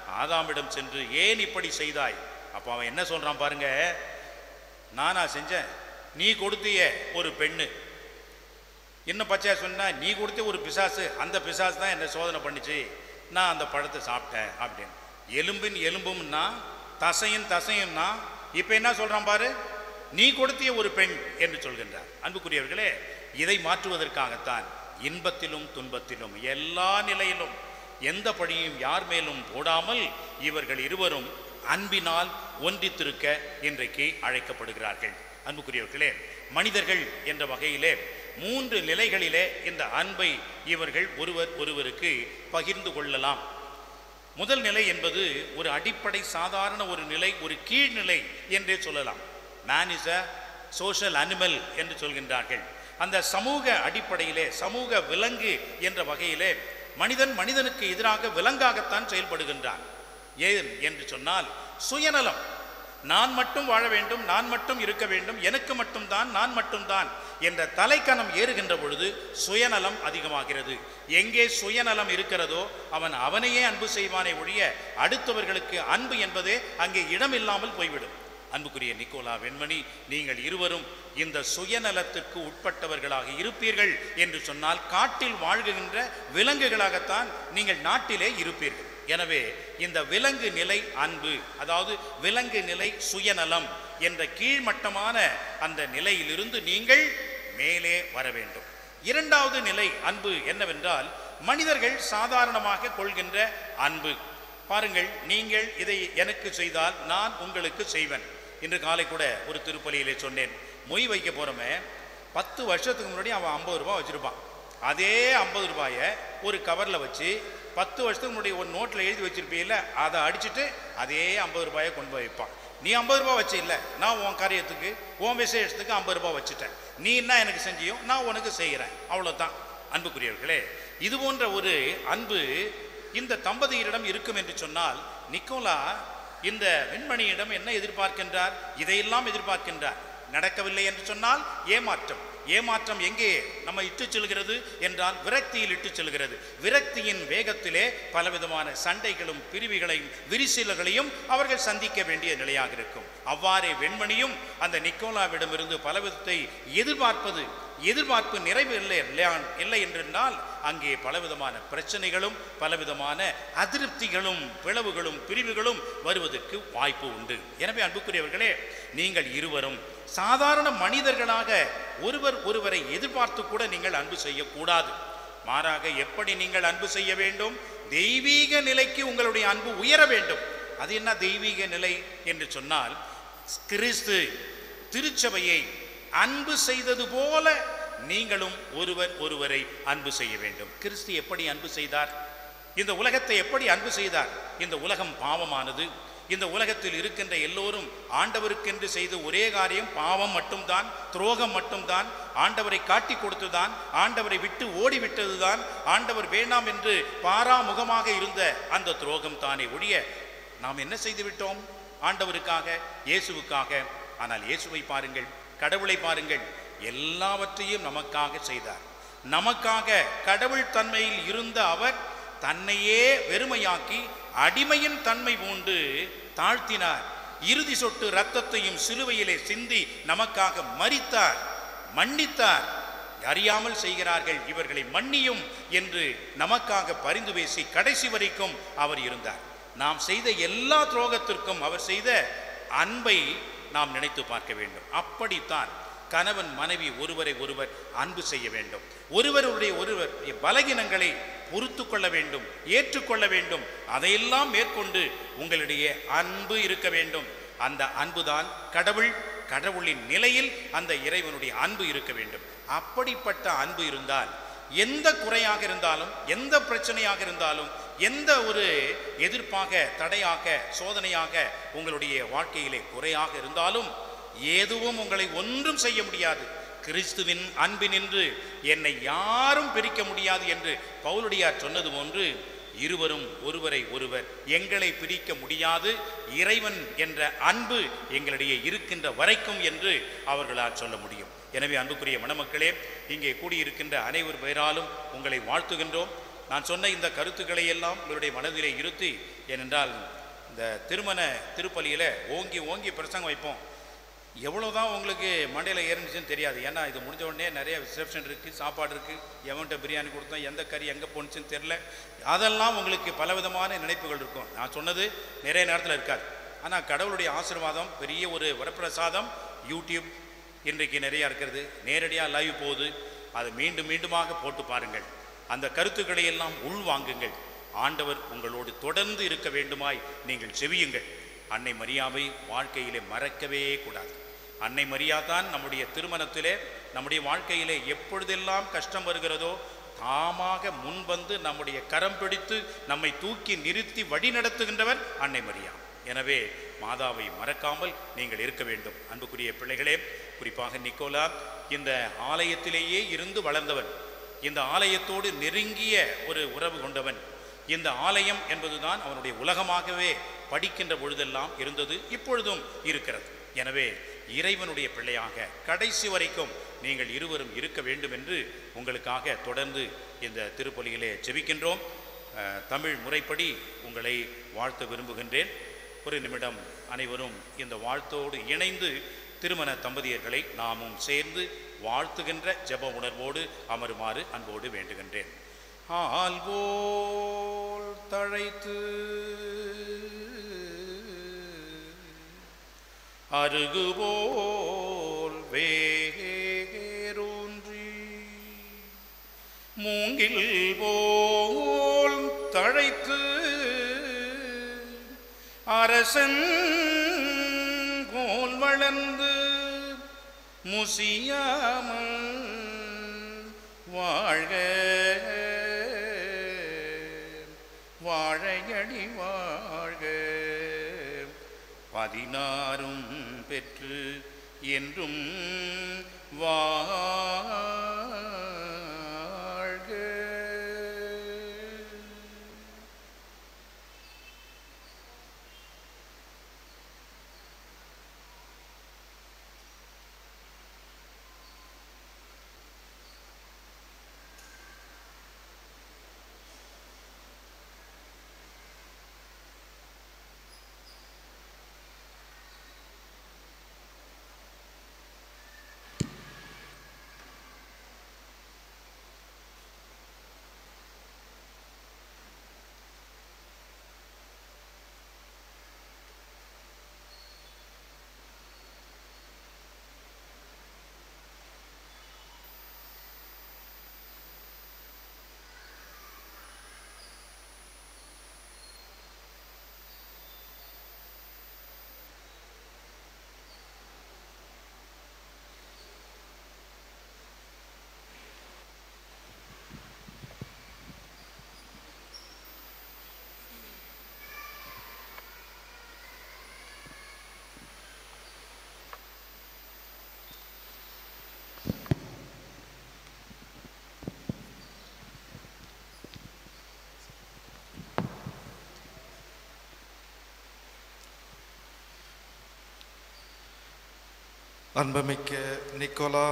ஆதாமிடம் சென்று ஏன் இப்படி செய்தாய் அப்போ அவன் என்ன சொல்றான் பாருங்க நானா செஞ்சேன் நீ கொடுத்திய ஒரு பெண்ணு இன்னும் பச்சையா சொன்னா நீ கொடுத்த ஒரு பிசாசு அந்த பிசாசு தான் என்னை சோதனை பண்ணிச்சு நான் அந்த பழத்தை சாப்பிட்டேன் அப்படின்னு எலும்பின் எலும்பும்னா தசையும் தசையும்னா இப்போ என்ன சொல்றான் பாரு நீ கொடுத்திய ஒரு பெண் என்று சொல்கின்றார் அன்புக்குரியவர்களே இதை மாற்றுவதற்காகத்தான் இன்பத்திலும் துன்பத்திலும் எல்லா நிலையிலும் எந்த பழியும் யார் மேலும் போடாமல் இவர்கள் இருவரும் அன்பினால் ஒன்றித்திருக்க இன்றைக்கு அழைக்கப்படுகிறார்கள் அன்புக்குரியவர்களே மனிதர்கள் என்ற வகையிலே மூன்று நிலைகளிலே இந்த அன்பை இவர்கள் ஒருவர் ஒருவருக்கு பகிர்ந்து கொள்ளலாம் முதல் நிலை என்பது ஒரு அடிப்படை சாதாரண ஒரு நிலை ஒரு கீழ்நிலை என்றே சொல்லலாம் man is a social animal என்று சொல்கின்றார்கள் அந்த சமூக அடிப்படையிலே சமூக விலங்கு என்ற வகையிலே மனிதன் மனிதனுக்கு எதிராக விலங்காகத்தான் செயல்படுகின்றான் ஏன் என்று சொன்னால் சுயநலம் நான் மட்டும் வாழ வேண்டும் நான் மட்டும் இருக்க வேண்டும் எனக்கு மட்டும்தான் நான் மட்டும்தான் என்ற தலைக்கணம் ஏறுகின்ற பொழுது சுயநலம் அதிகமாகிறது எங்கே சுயநலம் இருக்கிறதோ அவன் அவனையே அன்பு செய்வானே ஒழிய அடுத்தவர்களுக்கு அன்பு என்பதே அங்கே இடமில்லாமல் போய்விடும் அன்புக்குரிய நிக்கோலா வெண்மணி நீங்கள் இருவரும் இந்த சுயநலத்திற்கு உட்பட்டவர்களாக இருப்பீர்கள் என்று சொன்னால் காட்டில் வாழ்கின்ற விலங்குகளாகத்தான் நீங்கள் நாட்டிலே இருப்பீர்கள் எனவே இந்த விலங்கு நிலை அன்பு அதாவது விலங்கு நிலை சுயநலம் என்ற கீழ்மட்டமான அந்த நிலையிலிருந்து நீங்கள் மேலே வர வேண்டும் இரண்டாவது நிலை அன்பு என்னவென்றால் மனிதர்கள் சாதாரணமாக கொள்கின்ற அன்பு பாருங்கள் நீங்கள் இதை எனக்கு செய்தால் நான் உங்களுக்கு செய்வேன் இன்று காலை கூட ஒரு திருப்பலியிலே சொன்னேன் மொய் வைக்க போறோமே பத்து வருஷத்துக்கு முன்னாடி அவன் ஐம்பது ரூபாய் வச்சிருப்பான் அதே ஐம்பது ரூபாயை ஒரு கவரில் வச்சு பத்து வருஷத்துக்கு முன்னாடி ஒரு நோட்டில் எழுதி வச்சிருப்பீல்ல அதை அடிச்சுட்டு அதே ஐம்பது ரூபாயை கொண்டு போய் வைப்பான் நீ ஐம்பது ரூபாய் வச்ச இல்லை நான் உன் காரியத்துக்கு உன் விசேஷத்துக்கு ஐம்பது ரூபாய் வச்சுட்டேன் நீ என்ன எனக்கு செஞ்சியோ நான் உனக்கு செய்கிறேன் அவ்வளோதான் அன்புக்குரியவர்களே இது போன்ற ஒரு அன்பு இந்த தம்பதியரிடம் இருக்கும் என்று சொன்னால் நிக்கோலா இந்த வெண்மணியிடம் என்ன எதிர்பார்க்கின்றார் இதையெல்லாம் எதிர்பார்க்கின்றார் நடக்கவில்லை என்று சொன்னால் ஏமாற்றம் ஏமாற்றம் எங்கே நம்ம இட்டு செல்கிறது என்றால் விரக்தியில் இட்டு செல்கிறது விரக்தியின் வேகத்திலே பலவிதமான சண்டைகளும் பிரிவுகளையும் விரிசல்களையும் அவர்கள் சந்திக்க வேண்டிய நிலையாக இருக்கும் அவ்வாறே வெண்மணியும் அந்த நிக்கோலாவிடமிருந்து பலவிதத்தை எதிர்பார்ப்பது எதிர்பார்ப்பு நிறைவு இல்லை இல்லையா- இல்லை என்றால் அங்கே பலவிதமான பிரச்சனைகளும் பலவிதமான அதிருப்திகளும் பிளவுகளும் பிரிவுகளும் வருவதற்கு வாய்ப்பு உண்டு எனவே அன்புக்குரியவர்களே நீங்கள் இருவரும் சாதாரண மனிதர்களாக ஒருவர் ஒருவரை எதிர்பார்த்து கூட நீங்கள் அன்பு செய்யக்கூடாது மாறாக எப்படி நீங்கள் அன்பு செய்ய வேண்டும் தெய்வீக நிலைக்கு உங்களுடைய அன்பு உயர வேண்டும் அது என்ன தெய்வீக நிலை என்று சொன்னால் கிறிஸ்து திருச்சபையை அன்பு செய்தது போல நீங்களும் ஒருவர் ஒருவரை அன்பு செய்ய வேண்டும் கிறிஸ்து எப்படி அன்பு செய்தார் இந்த உலகத்தை எப்படி அன்பு செய்தார் இந்த உலகம் பாவமானது இந்த உலகத்தில் இருக்கின்ற எல்லோரும் ஆண்டவருக்கென்று செய்த ஒரே காரியம் பாவம் மட்டும்தான் துரோகம் மட்டும்தான் ஆண்டவரை காட்டி கொடுத்துதான் ஆண்டவரை விட்டு ஓடிவிட்டதுதான் ஆண்டவர் வேண்டாம் என்று பாராமுகமாக இருந்த அந்த துரோகம் தானே ஒழிய நாம் என்ன செய்து விட்டோம் ஆண்டவருக்காக இயேசுவுக்காக ஆனால் இயேசுவை பாருங்கள் கடவுளை பாருங்கள் எல்லாவற்றையும் நமக்காக செய்தார் நமக்காக கடவுள் தன்மையில் இருந்த அவர் தன்னையே வெறுமையாக்கி அடிமையின் தன்மை பூண்டு தாழ்த்தினார் இறுதி சொட்டு இரத்தத்தையும் சிலுவையிலே சிந்தி நமக்காக மரித்தார் மன்னித்தார் அறியாமல் செய்கிறார்கள் இவர்களை மன்னியும் என்று நமக்காக பரிந்து பேசி கடைசி வரைக்கும் அவர் இருந்தார் நாம் செய்த எல்லா துரோகத்திற்கும் அவர் செய்த அன்பை நாம் நினைத்து பார்க்க வேண்டும் அப்படித்தான் கணவன் மனைவி ஒருவரை ஒருவர் அன்பு செய்ய வேண்டும் ஒருவருடைய ஒருவர் பலகீனங்களை பொறுத்து கொள்ள வேண்டும் ஏற்றுக்கொள்ள வேண்டும் அதையெல்லாம் மேற்கொண்டு உங்களிடையே அன்பு இருக்க வேண்டும் அந்த அன்புதான் கடவுள் கடவுளின் நிலையில் அந்த இறைவனுடைய அன்பு இருக்க வேண்டும் அப்படிப்பட்ட அன்பு இருந்தால் எந்த குறையாக இருந்தாலும் எந்த பிரச்சனையாக இருந்தாலும் எந்த ஒரு எதிர்ப்பாக தடையாக சோதனையாக உங்களுடைய வாழ்க்கையிலே குறையாக இருந்தாலும் எதுவும் உங்களை ஒன்றும் செய்ய முடியாது கிறிஸ்துவின் அன்பினின்று என்னை யாரும் பிரிக்க முடியாது என்று பவுலுடையார் சொன்னது போன்று இருவரும் ஒருவரை ஒருவர் எங்களை பிரிக்க முடியாது இறைவன் என்ற அன்பு எங்களிடையே இருக்கின்ற வரைக்கும் என்று அவர்களால் சொல்ல முடியும் எனவே அன்புக்குரிய மணமக்களே இங்கே கூடியிருக்கின்ற அனைவர் பெயராலும் உங்களை வாழ்த்துகின்றோம் நான் சொன்ன இந்த கருத்துக்களை எல்லாம் உங்களுடைய மனதிலே இருத்தி ஏனென்றால் இந்த திருமண திருப்பலியில் ஓங்கி ஓங்கி பிரசங்கம் வைப்போம் எவ்வளோதான் உங்களுக்கு மண்டையில் ஏறிச்சுன்னு தெரியாது ஏன்னா இது முடிஞ்ச உடனே நிறைய ரிசப்ஷன் இருக்குது சாப்பாடு இருக்குது எவன்கிட்ட பிரியாணி கொடுத்தோம் எந்த கறி எங்கே போணுச்சுன்னு தெரில அதெல்லாம் உங்களுக்கு பலவிதமான நினைப்புகள் இருக்கும் நான் சொன்னது நிறைய நேரத்தில் இருக்காது ஆனால் கடவுளுடைய ஆசீர்வாதம் பெரிய ஒரு வரப்பிரசாதம் யூடியூப் இன்றைக்கு நிறையா இருக்கிறது நேரடியாக லைவ் போகுது அதை மீண்டும் மீண்டுமாக போட்டு பாருங்கள் அந்த கருத்துக்களை எல்லாம் உள்வாங்குங்கள் ஆண்டவர் உங்களோடு தொடர்ந்து இருக்க வேண்டுமாய் நீங்கள் செவியுங்கள் அன்னை மரியாவை வாழ்க்கையிலே மறக்கவே கூடாது அன்னை மரியா தான் நம்முடைய திருமணத்திலே நம்முடைய வாழ்க்கையிலே எப்பொழுதெல்லாம் கஷ்டம் வருகிறதோ தாமாக முன்வந்து நம்முடைய கரம் பிடித்து நம்மை தூக்கி நிறுத்தி வழி நடத்துகின்றவர் அன்னை மரியா எனவே மாதாவை மறக்காமல் நீங்கள் இருக்க வேண்டும் அன்புக்குரிய பிள்ளைகளே குறிப்பாக நிக்கோலா இந்த ஆலயத்திலேயே இருந்து வளர்ந்தவன் இந்த ஆலயத்தோடு நெருங்கிய ஒரு உறவு கொண்டவன் இந்த ஆலயம் என்பதுதான் அவனுடைய உலகமாகவே படிக்கின்ற பொழுதெல்லாம் இருந்தது இப்பொழுதும் இருக்கிறது எனவே இறைவனுடைய பிள்ளையாக கடைசி வரைக்கும் நீங்கள் இருவரும் இருக்க வேண்டும் என்று உங்களுக்காக தொடர்ந்து இந்த திருப்பலியிலே செபிக்கின்றோம் அஹ், தமிழ் முறைப்படி உங்களை வாழ்த்த விரும்புகின்றேன் ஒரு நிமிடம் அனைவரும் இந்த வாழ்த்தோடு இணைந்து திருமண தம்பதியர்களை நாமும் சேர்ந்து வாழ்த்துகின்ற ஜெப உணர்வோடு அமருமாறு அன்போடு வேண்டுகின்றேன் ஆல்போல் தழைத்து அருகுபோல் வேரூன்றி மூங்கில் போல் தழைத்து அரசன் போல் வளர்ந்து முசியாமல் வாழ்க வாழையடி வாழ்க பதினாறும் பெற்று என்றும் வாழ்க அன்புமிக்க நிக்கோலா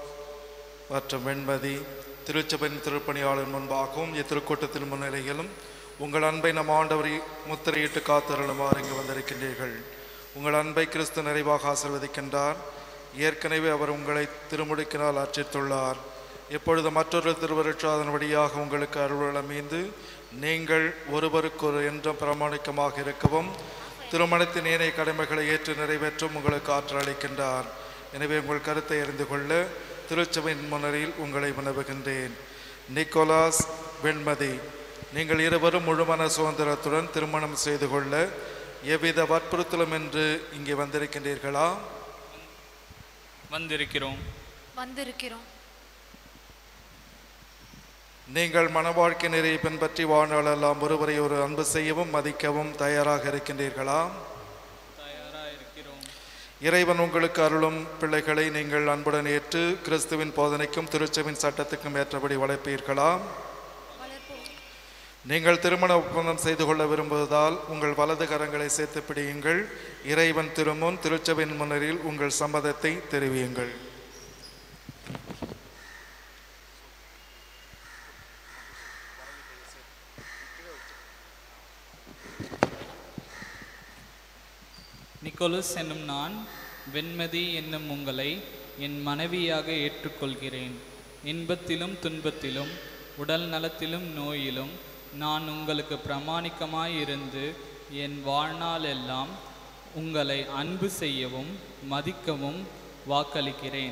மற்றும் வெண்மதி திருச்சபையின் திருப்பணியாளர் முன்பாகவும் இத்திருக்கூட்டத்தின் முன்னிலையிலும் உங்கள் அன்பை நம் ஆண்டவரை முத்திரையிட்டு காத்தருளுமாறு இங்கு வந்திருக்கின்றீர்கள் உங்கள் அன்பை கிறிஸ்து நிறைவாக ஆசிர்வதிக்கின்றார் ஏற்கனவே அவர் உங்களை திருமுடுக்கினால் அர்ச்சித்துள்ளார் இப்பொழுது மற்றொரு திருவருட்சாதன் வழியாக உங்களுக்கு அருள் அமைந்து நீங்கள் ஒருவருக்கொரு என்றும் பிரமாணிக்கமாக இருக்கவும் திருமணத்தின் ஏனைய கடமைகளை ஏற்று நிறைவேற்றும் உங்களுக்கு ஆற்றல் அளிக்கின்றார் எனவே உங்கள் கருத்தை அறிந்து கொள்ள திருச்சபையின் முன்னரில் உங்களை வினவுகின்றேன் நிக்கோலாஸ் வெண்மதி நீங்கள் இருவரும் முழுமன சுதந்திரத்துடன் திருமணம் செய்து கொள்ள எவ்வித வற்புறுத்தலும் என்று இங்கே வந்திருக்கின்றீர்களா வந்திருக்கிறோம் வந்திருக்கிறோம் நீங்கள் மனவாழ்க்கை நெறியை பின்பற்றி வாழ்நாளெல்லாம் ஒருவரை ஒரு அன்பு செய்யவும் மதிக்கவும் தயாராக இருக்கின்றீர்களா தயாராக இருக்கிறோம் இறைவன் உங்களுக்கு அருளும் பிள்ளைகளை நீங்கள் அன்புடன் ஏற்று கிறிஸ்துவின் போதனைக்கும் திருச்சபின் சட்டத்துக்கும் ஏற்றபடி வளர்ப்பீர்களா வளர்ப்போம் நீங்கள் திருமண ஒப்பந்தம் செய்து கொள்ள விரும்புவதால் உங்கள் வலது கரங்களை சேர்த்து பிடியுங்கள் இறைவன் திருமுன் திருச்சபையின் முன்னரில் உங்கள் சம்மதத்தை தெரிவியுங்கள் நிக்கோலஸ் என்னும் நான் வெண்மதி என்னும் உங்களை என் மனைவியாக ஏற்றுக்கொள்கிறேன் இன்பத்திலும் துன்பத்திலும் உடல் நலத்திலும் நோயிலும் நான் உங்களுக்கு பிரமாணிக்கமாயிருந்து என் வாழ்நாள் எல்லாம் உங்களை அன்பு செய்யவும் மதிக்கவும் வாக்களிக்கிறேன்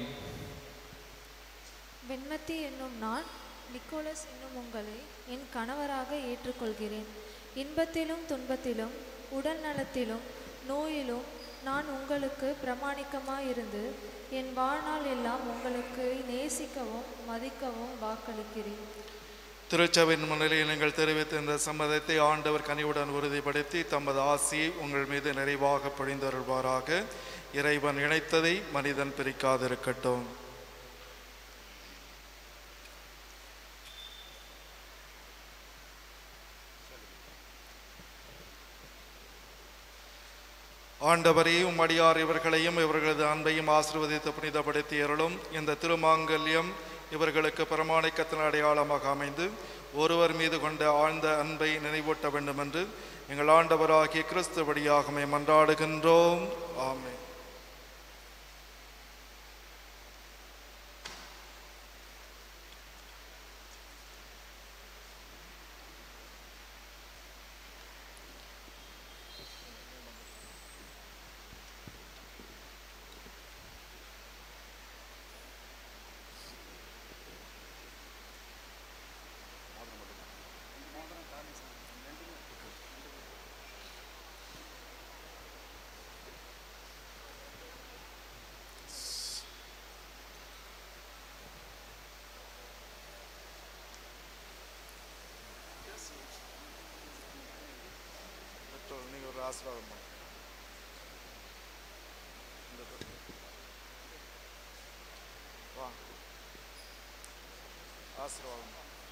வெண்மதி என்னும் நான் நிக்கோலஸ் என்னும் உங்களை என் கணவராக ஏற்றுக்கொள்கிறேன் இன்பத்திலும் துன்பத்திலும் உடல் நலத்திலும் நோயிலும் நான் உங்களுக்கு பிரமாணிக்கமாயிருந்து என் வாழ்நாள் எல்லாம் உங்களுக்கு நேசிக்கவும் மதிக்கவும் வாக்களிக்கிறேன் திருச்சபையின் முன்னிலையில் நீங்கள் தெரிவித்த இந்த சம்மதத்தை ஆண்டவர் கனிவுடன் உறுதிப்படுத்தி தமது ஆசியை உங்கள் மீது நிறைவாக பொழிந்தருள்வாராக இறைவன் இணைத்ததை மனிதன் பிரிக்காதிருக்கட்டும் ஆண்டவரே உம்மடியார் இவர்களையும் இவர்களது அன்பையும் ஆசிர்வதித்து புனிதப்படுத்தி அருளும் இந்த திருமாங்கல்யம் இவர்களுக்கு பிரமாணிக்கத்தின் அடையாளமாக அமைந்து ஒருவர் மீது கொண்ட ஆழ்ந்த அன்பை நினைவூட்ட வேண்டும் என்று எங்கள் ஆண்டவராகிய கிறிஸ்து வழியாகவே மன்றாடுகின்றோம் ஆமென் நீங்கள் ஒரு ஆசீர்வாதம் பண்ணுங்க. வா ஆசீர்வாதம்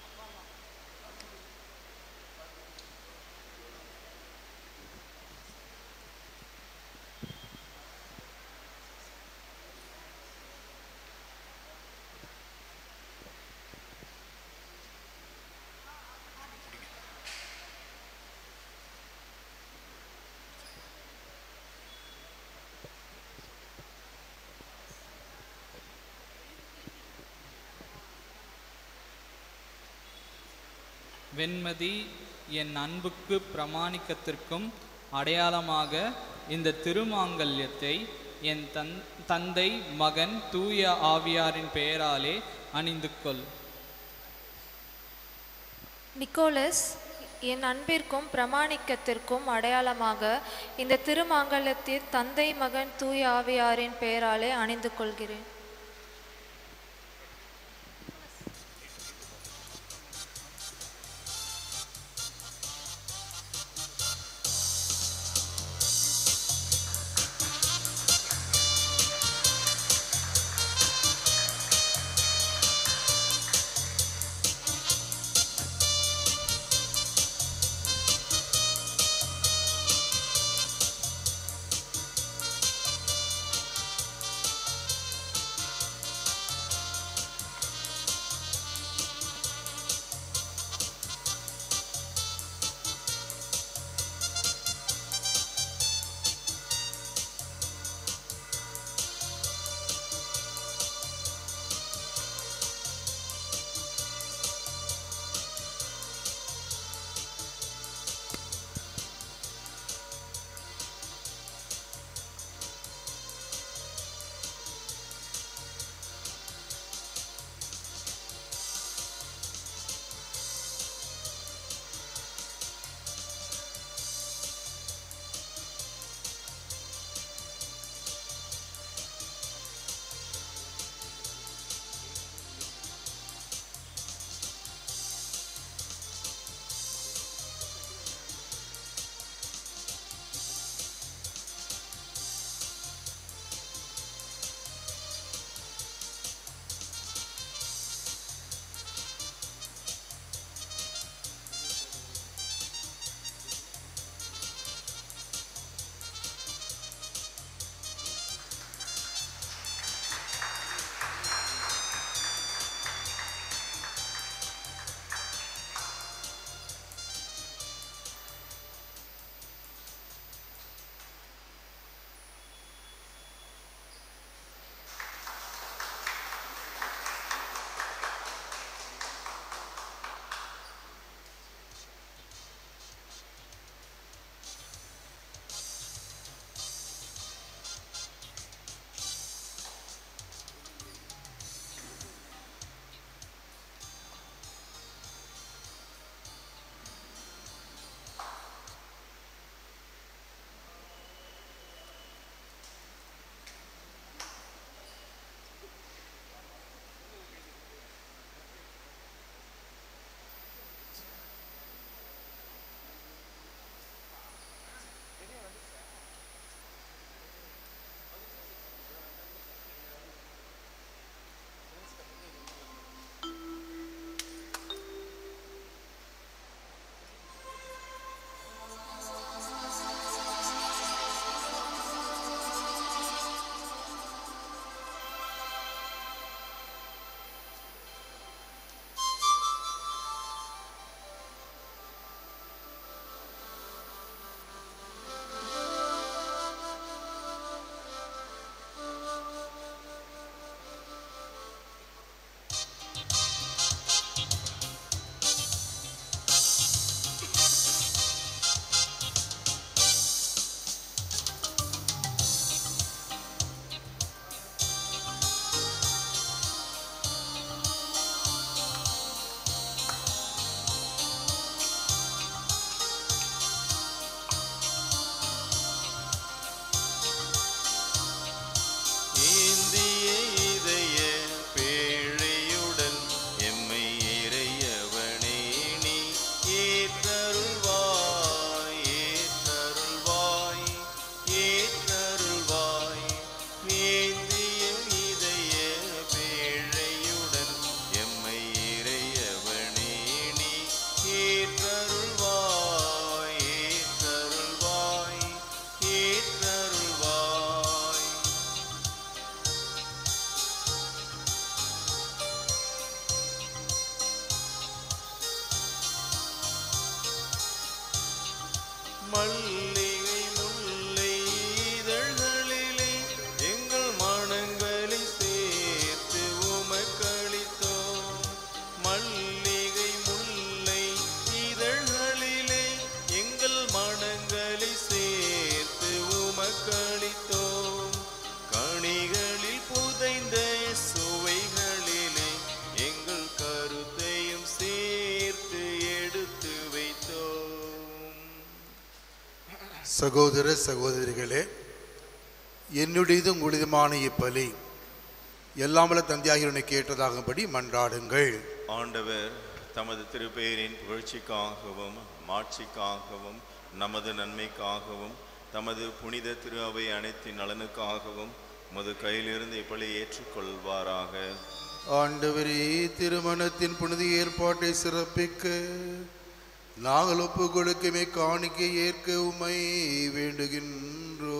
வெண்மதி என் அன்புக்கு பிரமாணிக்கத்திற்கும் அடையாளமாக இந்த திருமாங்கல்யத்தை என் தன் தந்தை மகன் தூய ஆவியாரின் பெயராலே அணிந்து கொள் நிக்கோலஸ் என் அன்பிற்கும் பிரமாணிக்கத்திற்கும் அடையாளமாக இந்த திருமாங்கல்யத்தில் தந்தை மகன் தூய ஆவியாரின் பெயராலே அணிந்து கொள்கிறேன் சகோதர சகோதரிகளே என்னுடையது உங்களுதுமான இப்பலி எல்லாமல தந்தையாகிறவனை கேட்டதாகும்படி மன்றாடுங்கள் ஆண்டவர் தமது திருப்பெயரின் புகழ்ச்சிக்காகவும் மாட்சிக்காகவும் நமது நன்மைக்காகவும் தமது புனித திரு அவை அனைத்தின் நலனுக்காகவும் உமது கையிலிருந்து இப்படி ஏற்றுக்கொள்வாராக ஆண்டவரே திருமணத்தின் புனித ஏற்பாட்டை சிறப்பிக்க நாங்கள் ஒப்பு கொடுக்குமே காணிக்கை ஏற்க உமை வேண்டுகின்றோ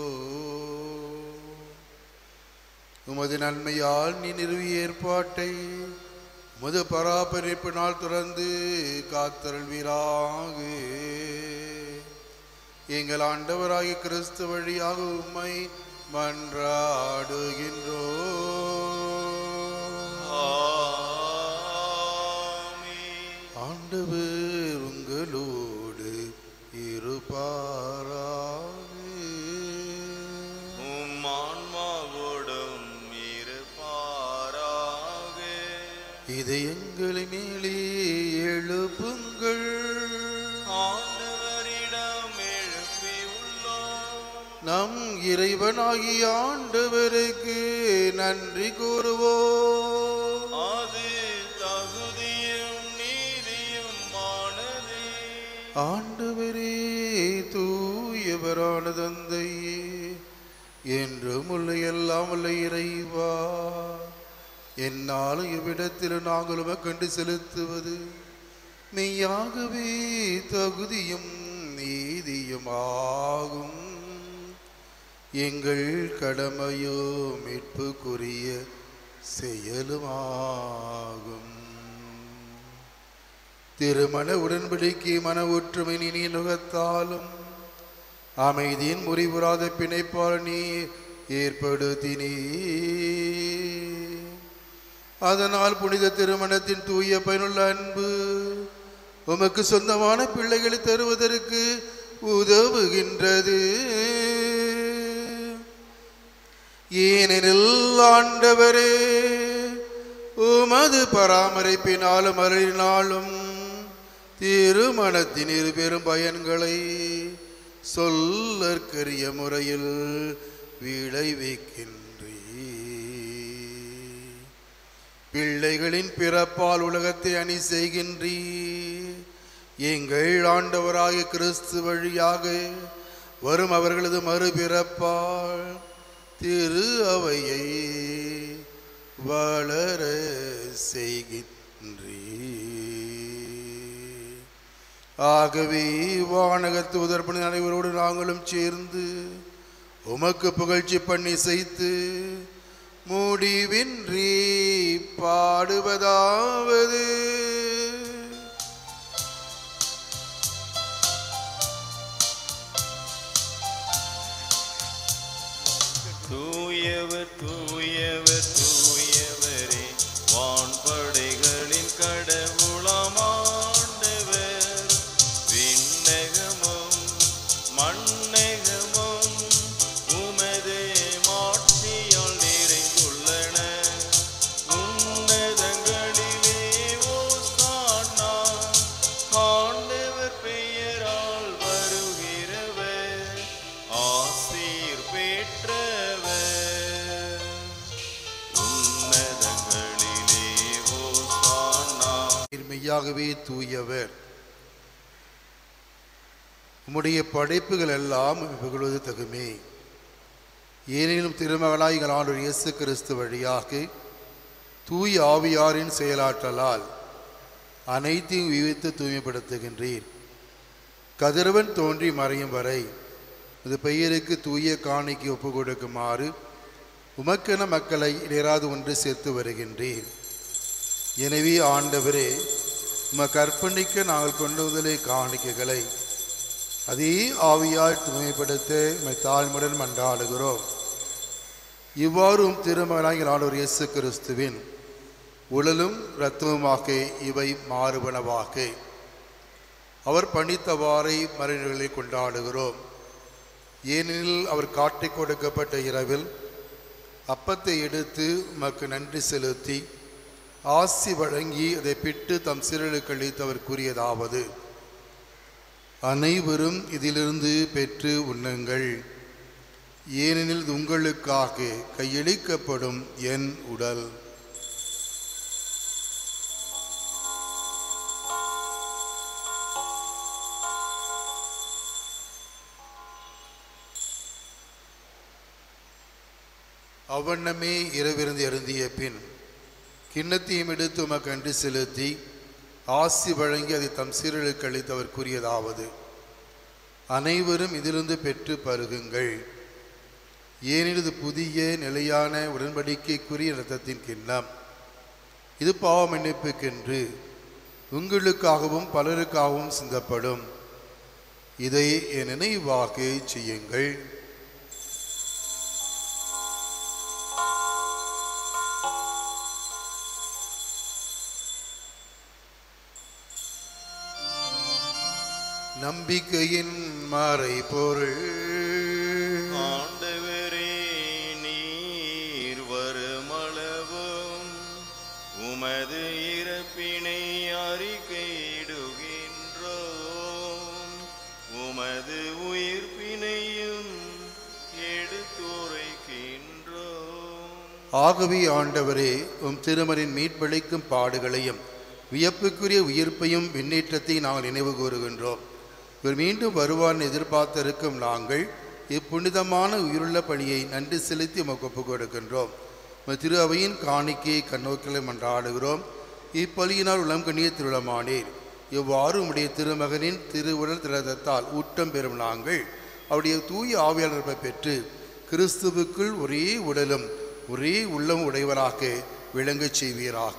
உமது நன்மையால் நீ நிறுவிய ஏற்பாட்டை உமது பராபரிப்பினால் தொடர்ந்து காத்தருள்வீராக எங்கள் ஆண்டவராகிய கிறிஸ்து வழியாக உம்மை மன்றாடுகின்றோ ஆண்டவர் உங்களோடு இருப்பாராக உம் ஆன்மாவோடும் இருப்பாராக இதயங்களை மேலே எழுப்புங்கள் ஆண்டவரிடம் எழுப்பியுள்ளோம் நம் இறைவனாகிய ஆண்டவருக்கு நன்றி கூறுவோம் அது தகுதியும் நீதியுமானதே ஆண்டவரே தூயவரான தந்தையே என்றும் உள்ள எல்லாம் உள்ள இறைவா என்னால் இவ்விடத்தில் நாங்கள் கண்டு செலுத்துவது மெய்யாகவே தகுதியும் நீதியுமாகும் எங்கள் கடமையோ மீட்புக்குரிய செயலுமாகும் திருமண உடன்படிக்கை மன ஒற்றுமை நீ நுகத்தாலும் அமைதியின் முறிவுறாத பிணைப்பால் நீ ஏற்படுத்தினீ அதனால் புனித திருமணத்தின் தூய பயனுள்ள அன்பு உமக்கு சொந்தமான பிள்ளைகளை தருவதற்கு உதவுகின்றது ஏனெனில் ஆண்டவரே உமது பராமரிப்பினாலும் அருளினாலும் திருமணத்தின் இரு பெரும் பயன்களை சொல்லற்கரிய முறையில் விளைவிக்கின்றீ பிள்ளைகளின் பிறப்பால் உலகத்தை அணி செய்கின்றீ எங்கள் ஆண்டவராகிய கிறிஸ்து வழியாக வரும் அவர்களது மறுபிறப்பால் திரு அவையை வளர செய்கின்றீ ஆகவே வானகத்து உதர்பணி அனைவரோடு நாங்களும் சேர்ந்து உமக்கு புகழ்ச்சி பண்ணி செய்து முடிவின்றி பாடுவதாவது தூயவர் தூயவர் தூயவரே வான்படைகளின் கடவுளாம் ஆண்டவர் விண்ணகமும் மண்ணகமும் உமது மாட்சியால் நிறைந்துள்ளன உன்னதங்களிலே ஓசானா ஆண்டவர் பெயரால் வருகிறவர் ஆசீர் பெற்றவர் உன்னதங்களிலே ஓசானா மெய்யாகவே தூயவர் உம்முடைய படைப்புகள் எல்லாம் புகழ்வது தகுமே ஏனெனும் திருமகனாய் எங்கள் ஆண்டவர் இயேசு கிறிஸ்து வழியாக தூய் ஆவியாரின் செயலாற்றலால் அனைத்தையும் விவித்து தூய்மைப்படுத்துகின்றீர் கதிரவன் தோன்றி மறையும் வரை இது பெயருக்கு தூய காணிக்கு ஒப்பு கொடுக்குமாறு உமக்கென மக்களை நேராது ஒன்று சேர்த்து வருகின்றீர் எனவே ஆண்டவரே உமக்கு அர்ப்பணிக்க நாங்கள் கொண்டு வந்தலை காணிக்கைகளை அதே ஆவியால் தூய்மைப்படுத்த உம்மை தாழ்மையுடன் மன்றாடுகிறோம் இவ்வாறும் திருமகனாகிய ஆண்டவர் இயேசு கிறிஸ்துவின் உடலும் இரத்தமுமாக இவை மாறுபனவாக அவர் பணித்தவாறை மறைநிலை கொண்டாடுகிறோம் ஏனெனில் அவர் காட்டிக் கொடுக்கப்பட்ட இரவில் அப்பத்தை எடுத்து உமக்கு நன்றி செலுத்தி ஆசி வழங்கி அதை பிட்டு தம் சிறலுக்கு அளித்து அவர் கூறியதாவது அனைவரும் இதிலிருந்து பெற்று உண்ணுங்கள் ஏனெனில் இது உங்களுக்காக கையளிக்கப்படும் என் உடல் அவ்வண்ணமே இரவிருந்து அருந்திய பின் கிண்ணத்தையும் எடுத்து உமக்கு அன்று செலுத்தி ஆசி வழங்கி அதை தம் சீரலுக்கு அளித்து அவர் கூறியதாவது அனைவரும் இதிலிருந்து பெற்று பருகுங்கள் ஏனெனில் இது புதிய நிலையான உடன்படிக்கைக்குரிய இரத்தத்தின் கிண்ணம் இது பாவ மன்னிப்புக்கென்று உங்களுக்காகவும் பலருக்காகவும் சிந்தப்படும் இதை என் நினைவாக செய்யுங்கள் நம்பிக்கையின் மறை பொருள் ஆண்டவரே நீர் வருமளவும் உமது இறப்பினை அறிக்கையிடுகின்றோம் உமது உயிர்ப்பினையும் எடுத்துரைக்கின்றோம் ஆகவே ஆண்டவரே உம் திருமரின் மீட்பளிக்கும் பாடுகளையும் வியப்புக்குரிய உயிர்ப்பையும் விண்ணேற்றத்தை நாங்கள் நினைவு கூறுகின்றோம் இவர் மீண்டும் வருவான் எதிர்பார்த்திருக்கும் நாங்கள் இப்புனிதமான உயிருள்ள பணியை நன்றி செலுத்தி உமக்கு ஒப்புக் கொடுக்கின்றோம் உமது திரு அவையின் காணிக்கையை கண்ணோக்கிலை மன்றாடுகிறோம் இப்பலியினால் உளம் கண்ணிய திருளமானீர் இவ்வாறு உம்முடைய திருமகனின் திருவுடல் திரதத்தால் ஊட்டம் பெறும் நாங்கள் அவருடைய தூய ஆவியாளர்களை பெற்று கிறிஸ்துவுக்குள் ஒரே உடலும் ஒரே உள்ளம் உடையவராக விளங்கச் செய்வீராக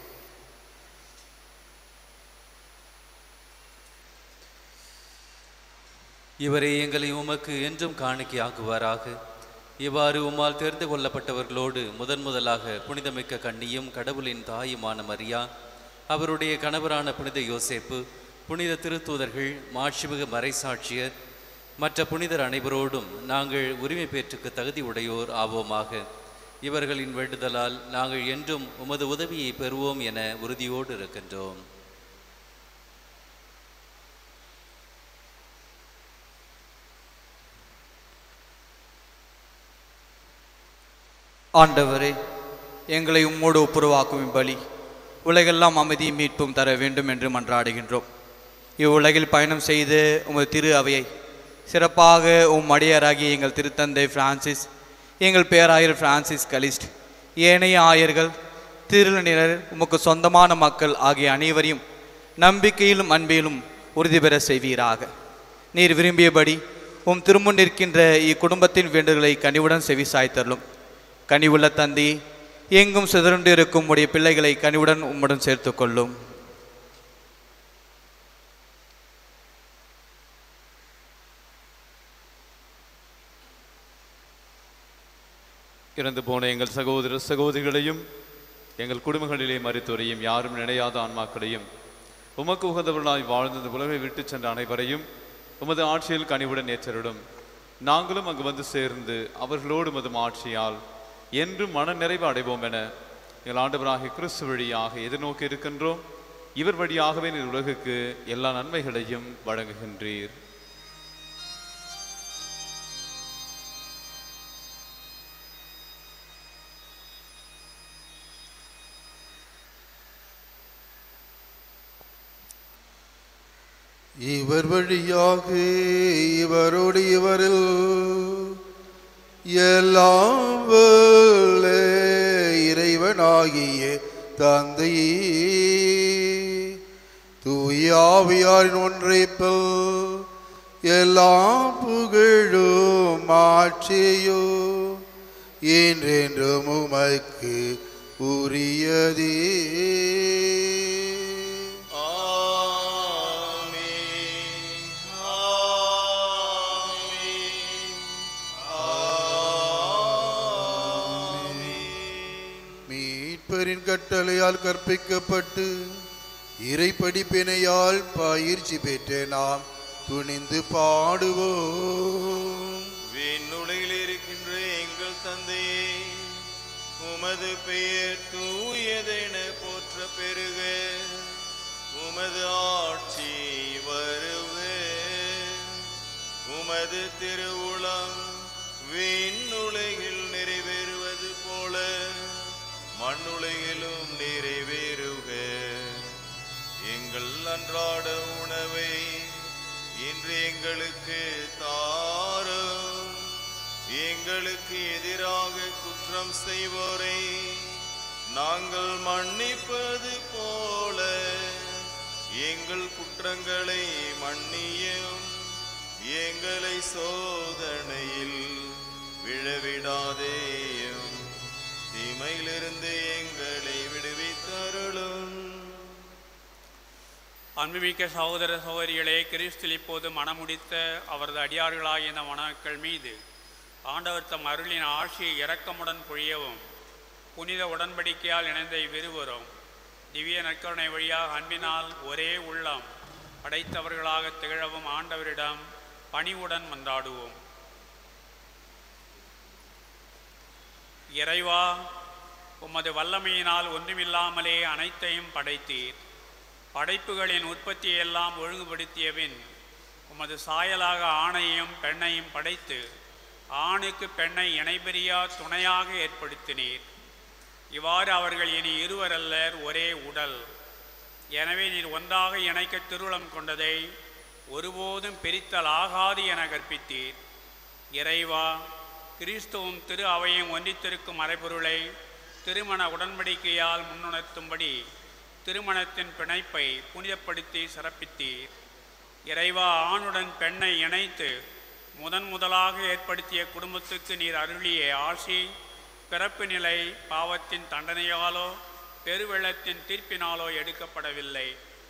இவரே எங்களை உமக்கு என்றும் காணிக்கையாக்குவாராக இவ்வாறு உம்மால் தெரிந்து கொள்ளப்பட்டவர்களோடு முதன் முதலாக புனிதமிக்க கண்ணியும் கடவுளின் தாயுமான மரியா அவருடைய கணவரான புனித யோசேப்பு புனித திருத்தூதர்கள் மாட்சிமிகு மறைசாட்சியர் மற்ற புனிதர் அனைவரோடும் நாங்கள் உரிமை பேற்றுக்கு தகுதி உடையோர் ஆவோமாக இவர்களின் வேண்டுதலால் நாங்கள் என்றும் உமது உதவியை பெறுவோம் என உறுதியோடு இருக்கின்றோம் ஆண்டவரே எங்களை உம்மோடு ஒப்புரவாக்கும் பலி உலகெல்லாம் அமைதி மீட்பும் தர வேண்டும் என்று மன்றாடுகின்றோம் இவ்வுலகில் பயணம் செய்து உமது திரு அவையை சிறப்பாக உம் அடியாராகிய எங்கள் திருத்தந்தை பிரான்சிஸ் எங்கள் பேராயர் பிரான்சிஸ் கலிஸ்ட் ஏனைய ஆயர்கள் திருநிலர் உமக்கு சொந்தமான மக்கள் ஆகிய அனைவரையும் நம்பிக்கையிலும் அன்பிலும் உறுதி பெற செய்வீராக நீர் விரும்பியபடி உம் திருமுன் நிற்கின்ற இக்குடும்பத்தின் வேண்டுதலை கனிவுடன் செவி சாய்த்தருளும் கனிவுள்ள தந்தி எங்கும் சிதறுண்டு இருக்கும் உடைய பிள்ளைகளை கனிவுடன் உம்முடன் சேர்த்துக் கொள்ளும் இறந்து போன எங்கள் சகோதர சகோதரிகளையும் எங்கள் குடும்பங்களிலே மருத்துவரையும் யாரும் நினையாத ஆன்மாக்களையும் உமக்கு உகந்தவர்களாய் வாழ்ந்து இந்த உலகை விட்டுச் சென்ற அனைவரையும் உமது ஆட்சியில் கனிவுடன் ஏற்றரிடும் நாங்களும் அங்கு வந்து சேர்ந்து அவர்களோடு உமது ஆட்சியால் என்றும் மன நிறைவு அடைவோம் என எங்கள் ஆண்டவராகிய கிறிஸ்து வழியாக எதிர்நோக்கி இருக்கின்றோம் இவர் வழியாகவே நீர் உலகுக்கு எல்லா நன்மைகளையும் வழங்குகின்றீர் இவர் வழியாக இவரோடு இவரில் எல்லாம் வல்ல இறைவனாகிய தந்தையே தூயாவியாரின் ஒன்றைப்பில் எல்லாம் புகழும் ஆட்சியோ என்றென்றும் உமக்கு உரியதே மீட்பரின் கட்டளையால் கற்பிக்கப்பட்டு இறை படிப்பினையால் பயிற்சி பெற்ற நாம் துணிந்து பாடுவோம் விண்ணுலகில் இருக்கின்ற எங்கள் தந்தையே உமது பெயர் தூயதென போற்ற பெருக உமது ஆட்சி வருவே உமது திருவுளம் விண்ணுலகில் நிறைவேறுவது போல மண்ணுலகிலும் நிறைவேறுக எங்கள் அன்றாட உணவை இன்று எங்களுக்கு தாரும் எங்களுக்கு எதிராக குற்றம் செய்வோரை நாங்கள் மன்னிப்பது போல எங்கள் குற்றங்களை மன்னியும் எங்களை சோதனையில் விழவிடாதேயும் தீமையிலிருந்து எங்களை விடுவித்தருளும் அன்புமிக்க சகோதர சகோதரிகளே கிறிஸ்துவில் இப்போது மனமுடித்த அவரது அடியார்களாகிய இந்த மணமக்கள் மீது ஆண்டவர் தம் அருளின் ஆட்சியை இரக்கமுடன் பொழியவும் புனித உடன்படிக்கையால் இணைந்த இவ்விருவரும் திவ்ய நற்கருணை வழியாக அன்பினால் ஒரே உள்ளம் படைத்தவர்களாக திகழவும் ஆண்டவரிடம் பணிவுடன் மன்றாடுவோம் இறைவா உமது வல்லமையினால் ஒன்றுமில்லாமலே அனைத்தையும் படைத்தீர் படைப்புகளின் உற்பத்தியெல்லாம் ஒழுங்குபடுத்தியபின் உமது சாயலாக ஆணையும் பெண்ணையும் படைத்து ஆணுக்கு பெண்ணை இணைபெரியா துணையாக ஏற்படுத்தினீர் இவ்வாறு அவர்கள் இனி இருவரல்லர் ஒரே உடல் எனவே நீர் ஒன்றாக இணைக்க திருவுளம் கொண்டதை ஒருபோதும் பிரித்தல் ஆகாது என கற்பித்தீர் இறைவா கிறிஸ்துவும் திரு அவையும் ஒன்றித்திருக்கும் மறைபொருளை திருமண உடன்படிக்கையால் முன்னுணர்த்தும்படி திருமணத்தின் பிணைப்பை புனிதப்படுத்தி சிறப்பித்தீர் இறைவா ஆணுடன் பெண்ணை இணைத்து முதன் முதலாக ஏற்படுத்திய குடும்பத்துக்கு நீர் அருளிய ஆசி பிறப்பு நிலை பாவத்தின் தண்டனையாலோ பெருவெள்ளத்தின் தீர்ப்பினாலோ எடுக்கப்படவில்லை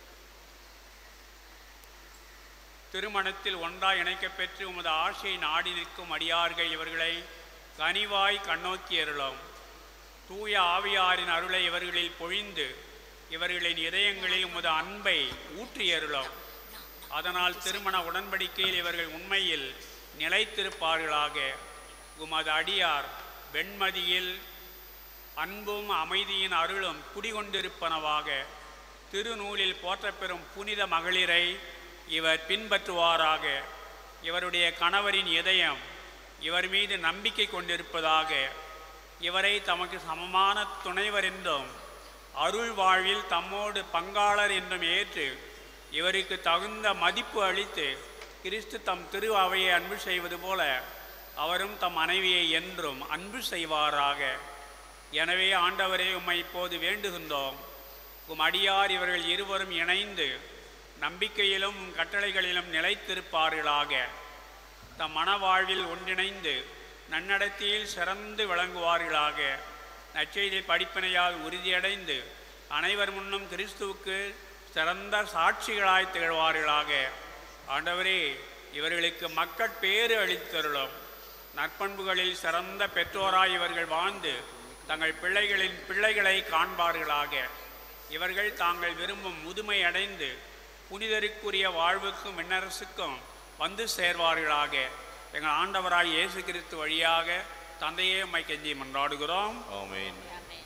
திருமணத்தில் ஒன்றாய் இணைக்கப் பெற்று உமது ஆசையை நாடி நிற்கும் அடியார்கள் இவர்களை கனிவாய் கண்ணோக்கி அருளும் தூய ஆவியாரின் அருளை இவர்களில் பொழிந்து இவர்களின் இதயங்களில் உமது அன்பை ஊற்றி அருளும் அதனால் திருமண உடன்படிக்கையில் இவர்கள் உண்மையில் நிலைத்திருப்பார்களாக உமது அடியார் வெண்மதியில் அன்பும் அமைதியின் அருளும் குடிகொண்டிருப்பனவாக திருநூலில் போற்றப்பெறும் புனித மகளிரை இவர் பின்பற்றுவாராக இவருடைய கணவரின் இதயம் இவர் மீது நம்பிக்கை கொண்டிருப்பதாக இவரை தமக்கு சமமான துணைவர் என்றும் அருள் வாழ்வில் தம்மோடு பங்காளர் என்றும் ஏற்று இவருக்கு தகுந்த மதிப்பு அளித்து கிறிஸ்து தம் திரு அவையை அன்பு செய்வது போல அவரும் தம் மனைவியை என்றும் அன்பு செய்வாராக எனவே ஆண்டவரே உம்மை இப்போது வேண்டுகின்றோம் உம் அடியார் இவர்கள் இருவரும் இணைந்து நம்பிக்கையிலும் உம் கட்டளைகளிலும் நிலைத்திருப்பார்களாக தம் மனவாழ்வில் ஒன்றிணைந்து நன்னடத்தையில் சிறந்து விளங்குவார்களாக நற்செய்தி படிப்பினையால் உறுதியடைந்து அனைவர் முன்னும் கிறிஸ்துவுக்கு சிறந்த சாட்சிகளாய் திகழ்வார்களாக ஆண்டவரே இவர்களுக்கு மக்கட் பேறு அளித்தருளும் நற்பண்புகளில் சிறந்த பெற்றோராய் இவர்கள் வாழ்ந்து தங்கள் பிள்ளைகளின் பிள்ளைகளை காண்பார்களாக இவர்கள் தாங்கள் விரும்பும் முதுமை அடைந்து புனிதருக்குரிய வாழ்வுக்கும் விண்ணரசுக்கும் வந்து சேர்வார்களாக எங்கள் ஆண்டவராய் இயேசு கிறிஸ்து வழியாக தந்தையே உம்மை கெஞ்சி மன்றாடுகிறோம் ஆமென்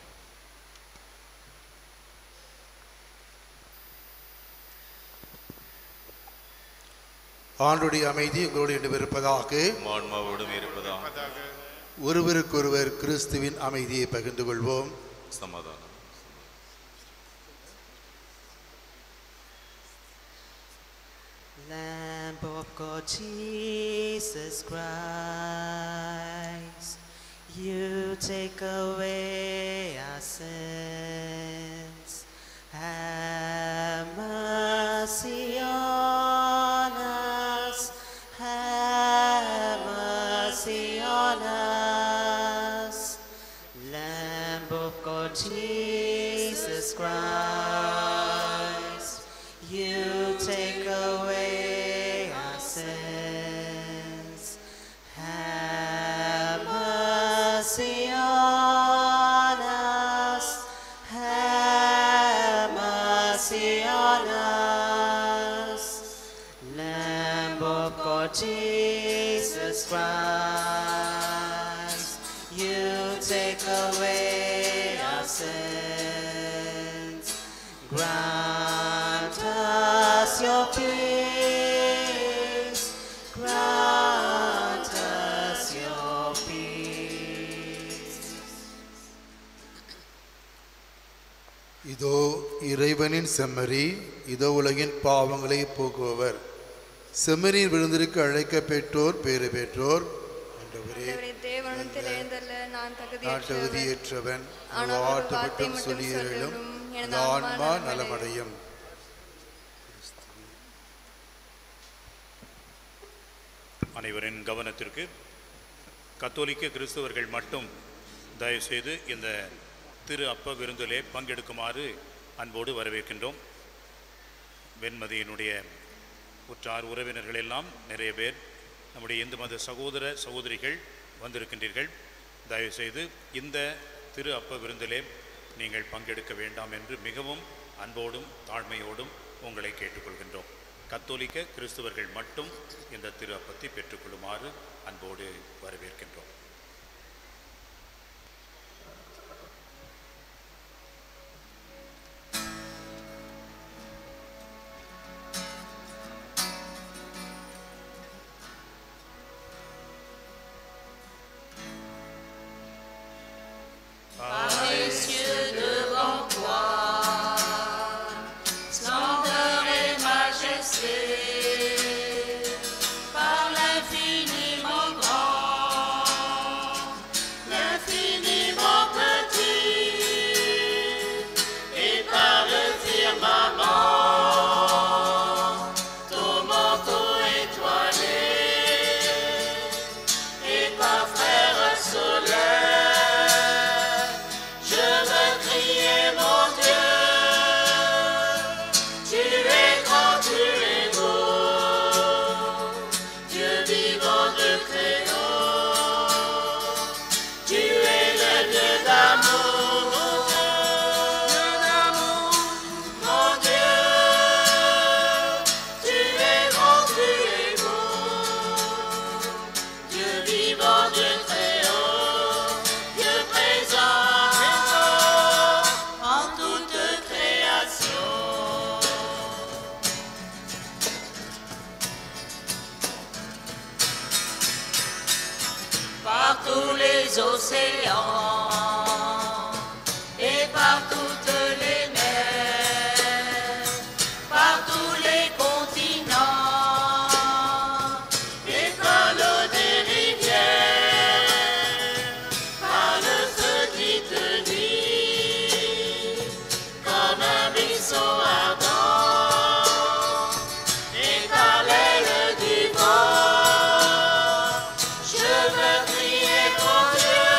ஆண்டுடைய அமைதி உங்களோடு என்று இருப்பதாக ஆன்மாவோடும் இருப்பதாக ஒருவருக்கொருவர் கிறிஸ்துவின் அமைதியை பகிர்ந்து கொள்வோம் சமாதானம் Lamb of God, Jesus Christ, you take away our sins. Have mercy on us. Have mercy on us. Lamb of God, Jesus Christ, you take away our sins. Have mercy on us. Have mercy on us. Lamb of God, Jesus Christ, you take away our sins. Grant us your peace. Grant இதோ இறைவனின் செம்மறி இதோ உலகின் பாவங்களை போக்குபவர் செம்மறியின் விருந்திற்கு அழைக்க பெற்றோர் பேறு பெற்றோர் ஆண்டவரே ஆண்டவரே, தேவனத்தில் எழுந்தல்ல நான் நான் தகுதியற்றவன் தகுதியேற்றவன் ஆனால் ஒரு வார்த்தை வார்த்தை மட்டும் மட்டும் சொல்லியேறும் சொல்லலும் எனது எனது ஆன்மா ஆன்மா நலமடையும். நலமடையும் அனைவரின் கவனத்திற்கு கத்தோலிக்க கிறிஸ்தவர்கள் மட்டும் தயவுசெய்து இந்த திரு அப்ப விருந்திலே பங்கெடுக்குமாறு அன்போடு வரவேற்கின்றோம் வெண்மதியினுடைய உற்றார் உறவினர்கள் எல்லாம் நிறைய பேர் நம்முடைய இந்து மத சகோதர சகோதரிகள் வந்திருக்கின்றீர்கள் தயவுசெய்து இந்த திரு அப்ப விருந்திலே நீங்கள் பங்கெடுக்க வேண்டாம் என்று மிகவும் அன்போடும் தாழ்மையோடும் உங்களை கேட்டுக்கொள்கின்றோம் கத்தோலிக்க கிறிஸ்தவர்கள் மட்டும் இந்த திரு அப்பத்தை பெற்றுக்கொள்ளுமாறு அன்போடு வரவேற்கின்றோம் les cieux devant toi, splendeur et majesté, par l'infiniment grand, l'infiniment petit, et par le firmament, ton manteau étoilé, et par frère solaire. Je veux crier mon Dieu, tu es grand, tu es beau, Dieu vivant de créant, tu es le Dieu d'amour, Dieu d'amour, mon Dieu, tu es grand, tu es beau, Dieu vivant, Dieu créant, Dieu présent en toute création. Par tous les océans et par toutes les mers, par tous les continents et par l'eau des rivières, par le feu qui te dit comme un buisson ardent et par l'aile du vent. Je veux crier mon Dieu,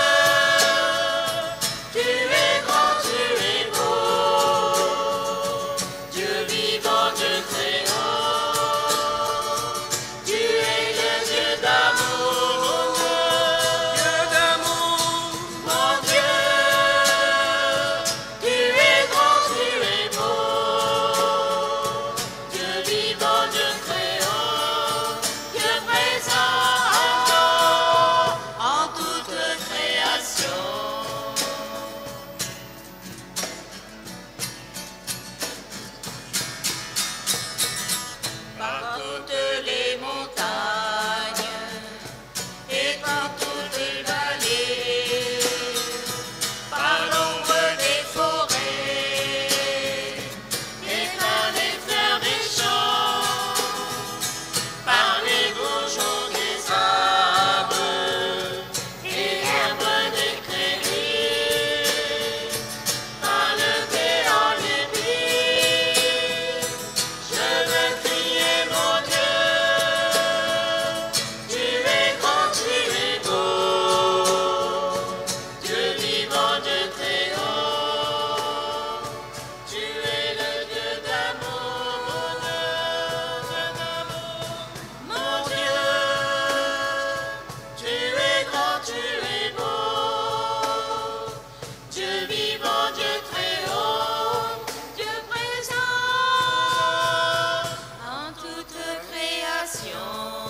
tu es grand, tu es beau, Dieu vivant, Dieu créant, tu es le Dieu d'amour, Dieu d'amour, mon Dieu, tu es grand, tu es beau, Dieu vivant, Dieu créant, Dieu présent en toute création. Par toutes les montagnes et par toutes les vallées, par l'ombre des forêts et par les fleurs des champs, par les bourgeons des arbres et herbes des prairies, par le béant des puits. Je veux crier mon Dieu, tu es grand, tu es beau, Dieu vivant, Dieu créant, tu es le Dieu d'amour, Dieu d'amour, mon Dieu, tu es grand, tu es beau, Dieu vivant, Dieu créant, Dieu présent en toute création.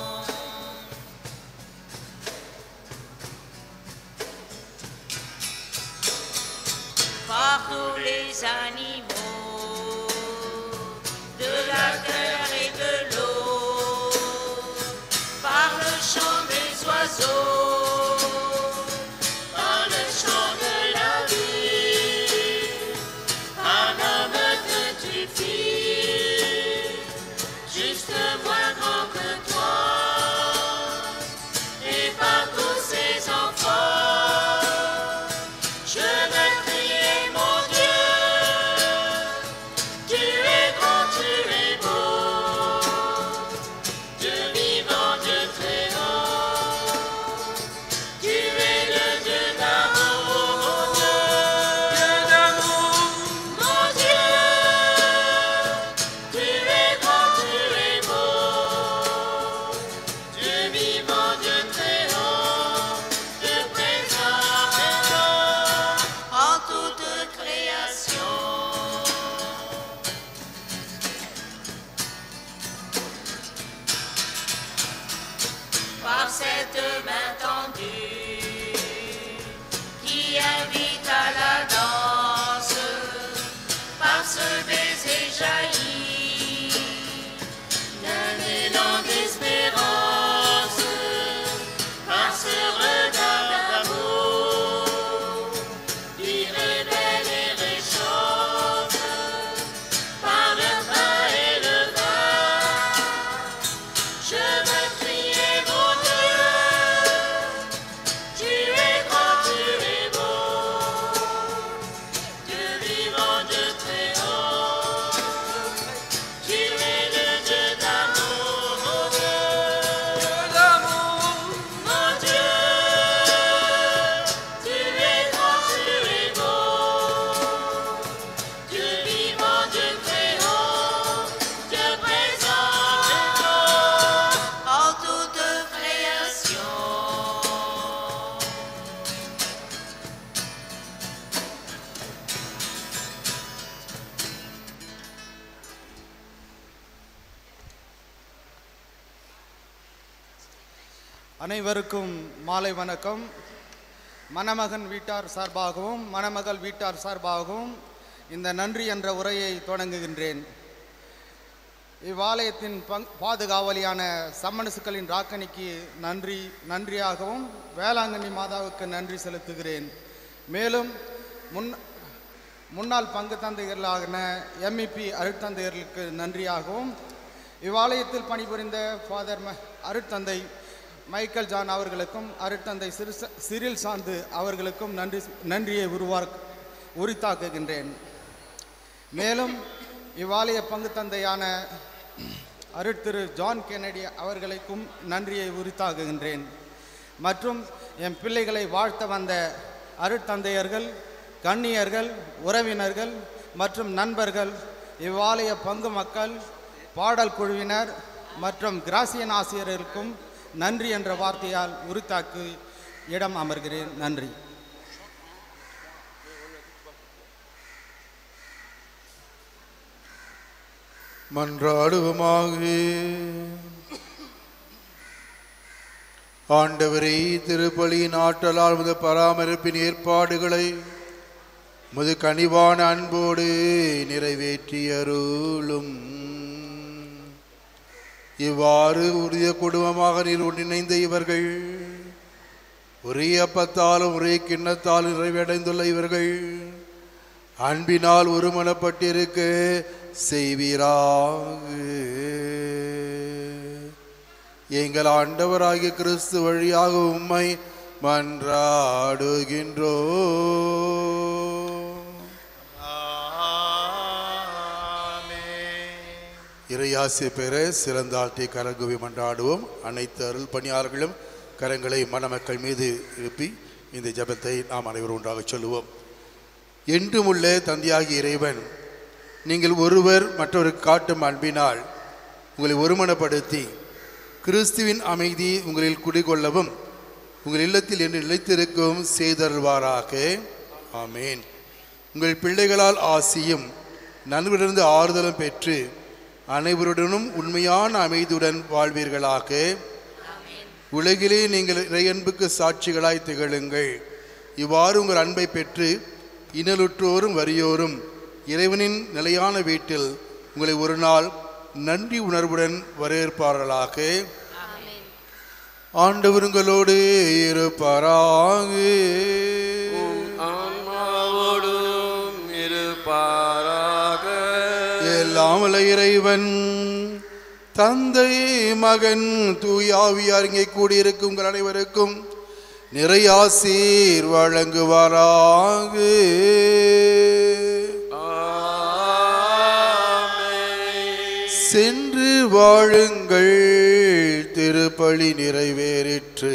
Par tous les animaux de la terre et de l'eau, par le chant des oiseaux, par le chant de la vie, par அனைவருக்கும் மாலை வணக்கம் மணமகன் வீட்டார் சார்பாகவும் மணமகள் வீட்டார் சார்பாகவும் இந்த நன்றி என்ற உரையை தொடங்குகின்றேன் இவ்வாலயத்தின் பங் பாதுகாவலியான சம்மனசுக்களின் ராக்கணிக்கு நன்றி நன்றியாகவும் வேளாங்கண்ணி மாதாவுக்கு நன்றி செலுத்துகிறேன் மேலும் முன் முன்னாள் பங்கு தந்தைகளான எம்இபி அருட்தந்தையர்களுக்கு நன்றியாகவும் இவ்வாலயத்தில் பணிபுரிந்த ஃபாதர் ம அருட்தந்தை மைக்கேல் ஜான் அவர்களுக்கும் அருட்தந்தை சிறு சிறில் சாந்து அவர்களுக்கும் நன்றி நன்றியை உருவாக் உரித்தாக்குகின்றேன் மேலும் இவ்வாலய பங்கு தந்தையான அருட்திரு ஜான் கெனடி அவர்களுக்கும் நன்றியை உரித்தாக்குகின்றேன் மற்றும் என் பிள்ளைகளை வாழ்த்த வந்த அருட்தந்தையர்கள் கண்ணியர்கள் உறவினர்கள் மற்றும் நண்பர்கள் இவ்வாலய பங்கு மக்கள் பாடல் குழுவினர் மற்றும் கிராசியன் ஆசிரியர்களுக்கும் நன்றி என்ற வார்த்தையால் உரித்தாக்கி இடம் அமர்கிறேன் நன்றி மன்றாடுவோமாக ஆண்டவரே திருப்பலியின் ஆற்றலால் முத பராமரிப்பின் ஏற்பாடுகளை முது கனிவான அன்போடு நிறைவேற்றி அருளும் இவ்வாறு உரிய குடும்பமாக நீர் ஒன்றிணைந்த இவர்கள் ஒரே அப்பத்தாலும் ஒரே கிண்ணத்தாலும் நிறைவடைந்துள்ள இவர்கள் அன்பினால் ஒருமனப்பட்டிருக்க செய்வீராக எங்கள் ஆண்டவராகிய கிறிஸ்து வழியாக உம்மை மன்றாடுகின்றோ இறையாசி பெற சிறந்தாழ்த்தி கரங்குவி மன்றாடுவோம் அனைத்து அருள் பணியாளர்களும் கரங்களை மணமக்கள் மீது எழுப்பி இந்த ஜெபத்தை நாம் அனைவரும் ஒன்றாக சொல்லுவோம் என்றும் உள்ள தந்தையாகிய இறைவன் நீங்கள் ஒருவர் மற்றவருக்கு காட்டும் அன்பினால் உங்களை ஒருமனப்படுத்தி கிறிஸ்துவின் அமைதி உங்களில் குடிகொள்ளவும் உங்கள் இல்லத்தில் என்று நிலைத்திருக்கவும் செய்தருள்வாராக ஆமேன் உங்கள் பிள்ளைகளால் ஆசியும் நண்பரிலிருந்து ஆறுதலும் பெற்று அனைவருடனும் உண்மையான அமைதியுடன் வாழ்வீர்களாக உலகிலே நீங்கள் இறையன்புக்கு சாட்சிகளாய் திகழுங்கள் இவ்வாறு உங்கள் அன்பை பெற்று இனலுற்றோரும் வறியோரும் இறைவனின் நிலையான வீட்டில் உங்களை ஒரு நாள் நன்றி உணர்வுடன் வரவேற்பார்களாக ஆண்டவர் உங்களோடு இருப்பாராக ஆன்மாவோடும் இருப்பாராக எல்லாம் வல்ல இறைவன் தந்தை மகன் தூயாவியார் இங்கே கூடியிருக்கும் உங்கள் அனைவருக்கும் நிறையாசீர் வழங்குவாராக சென்று வாழுங்கள் திருப்பலி நிறைவேறிற்று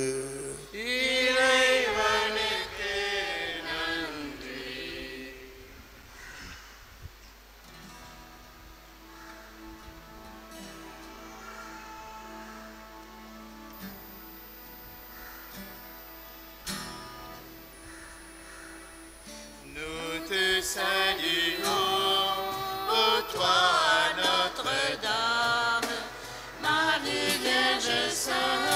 Nous te saluons, ô toi Notre-Dame, Marie Vierge Sainte.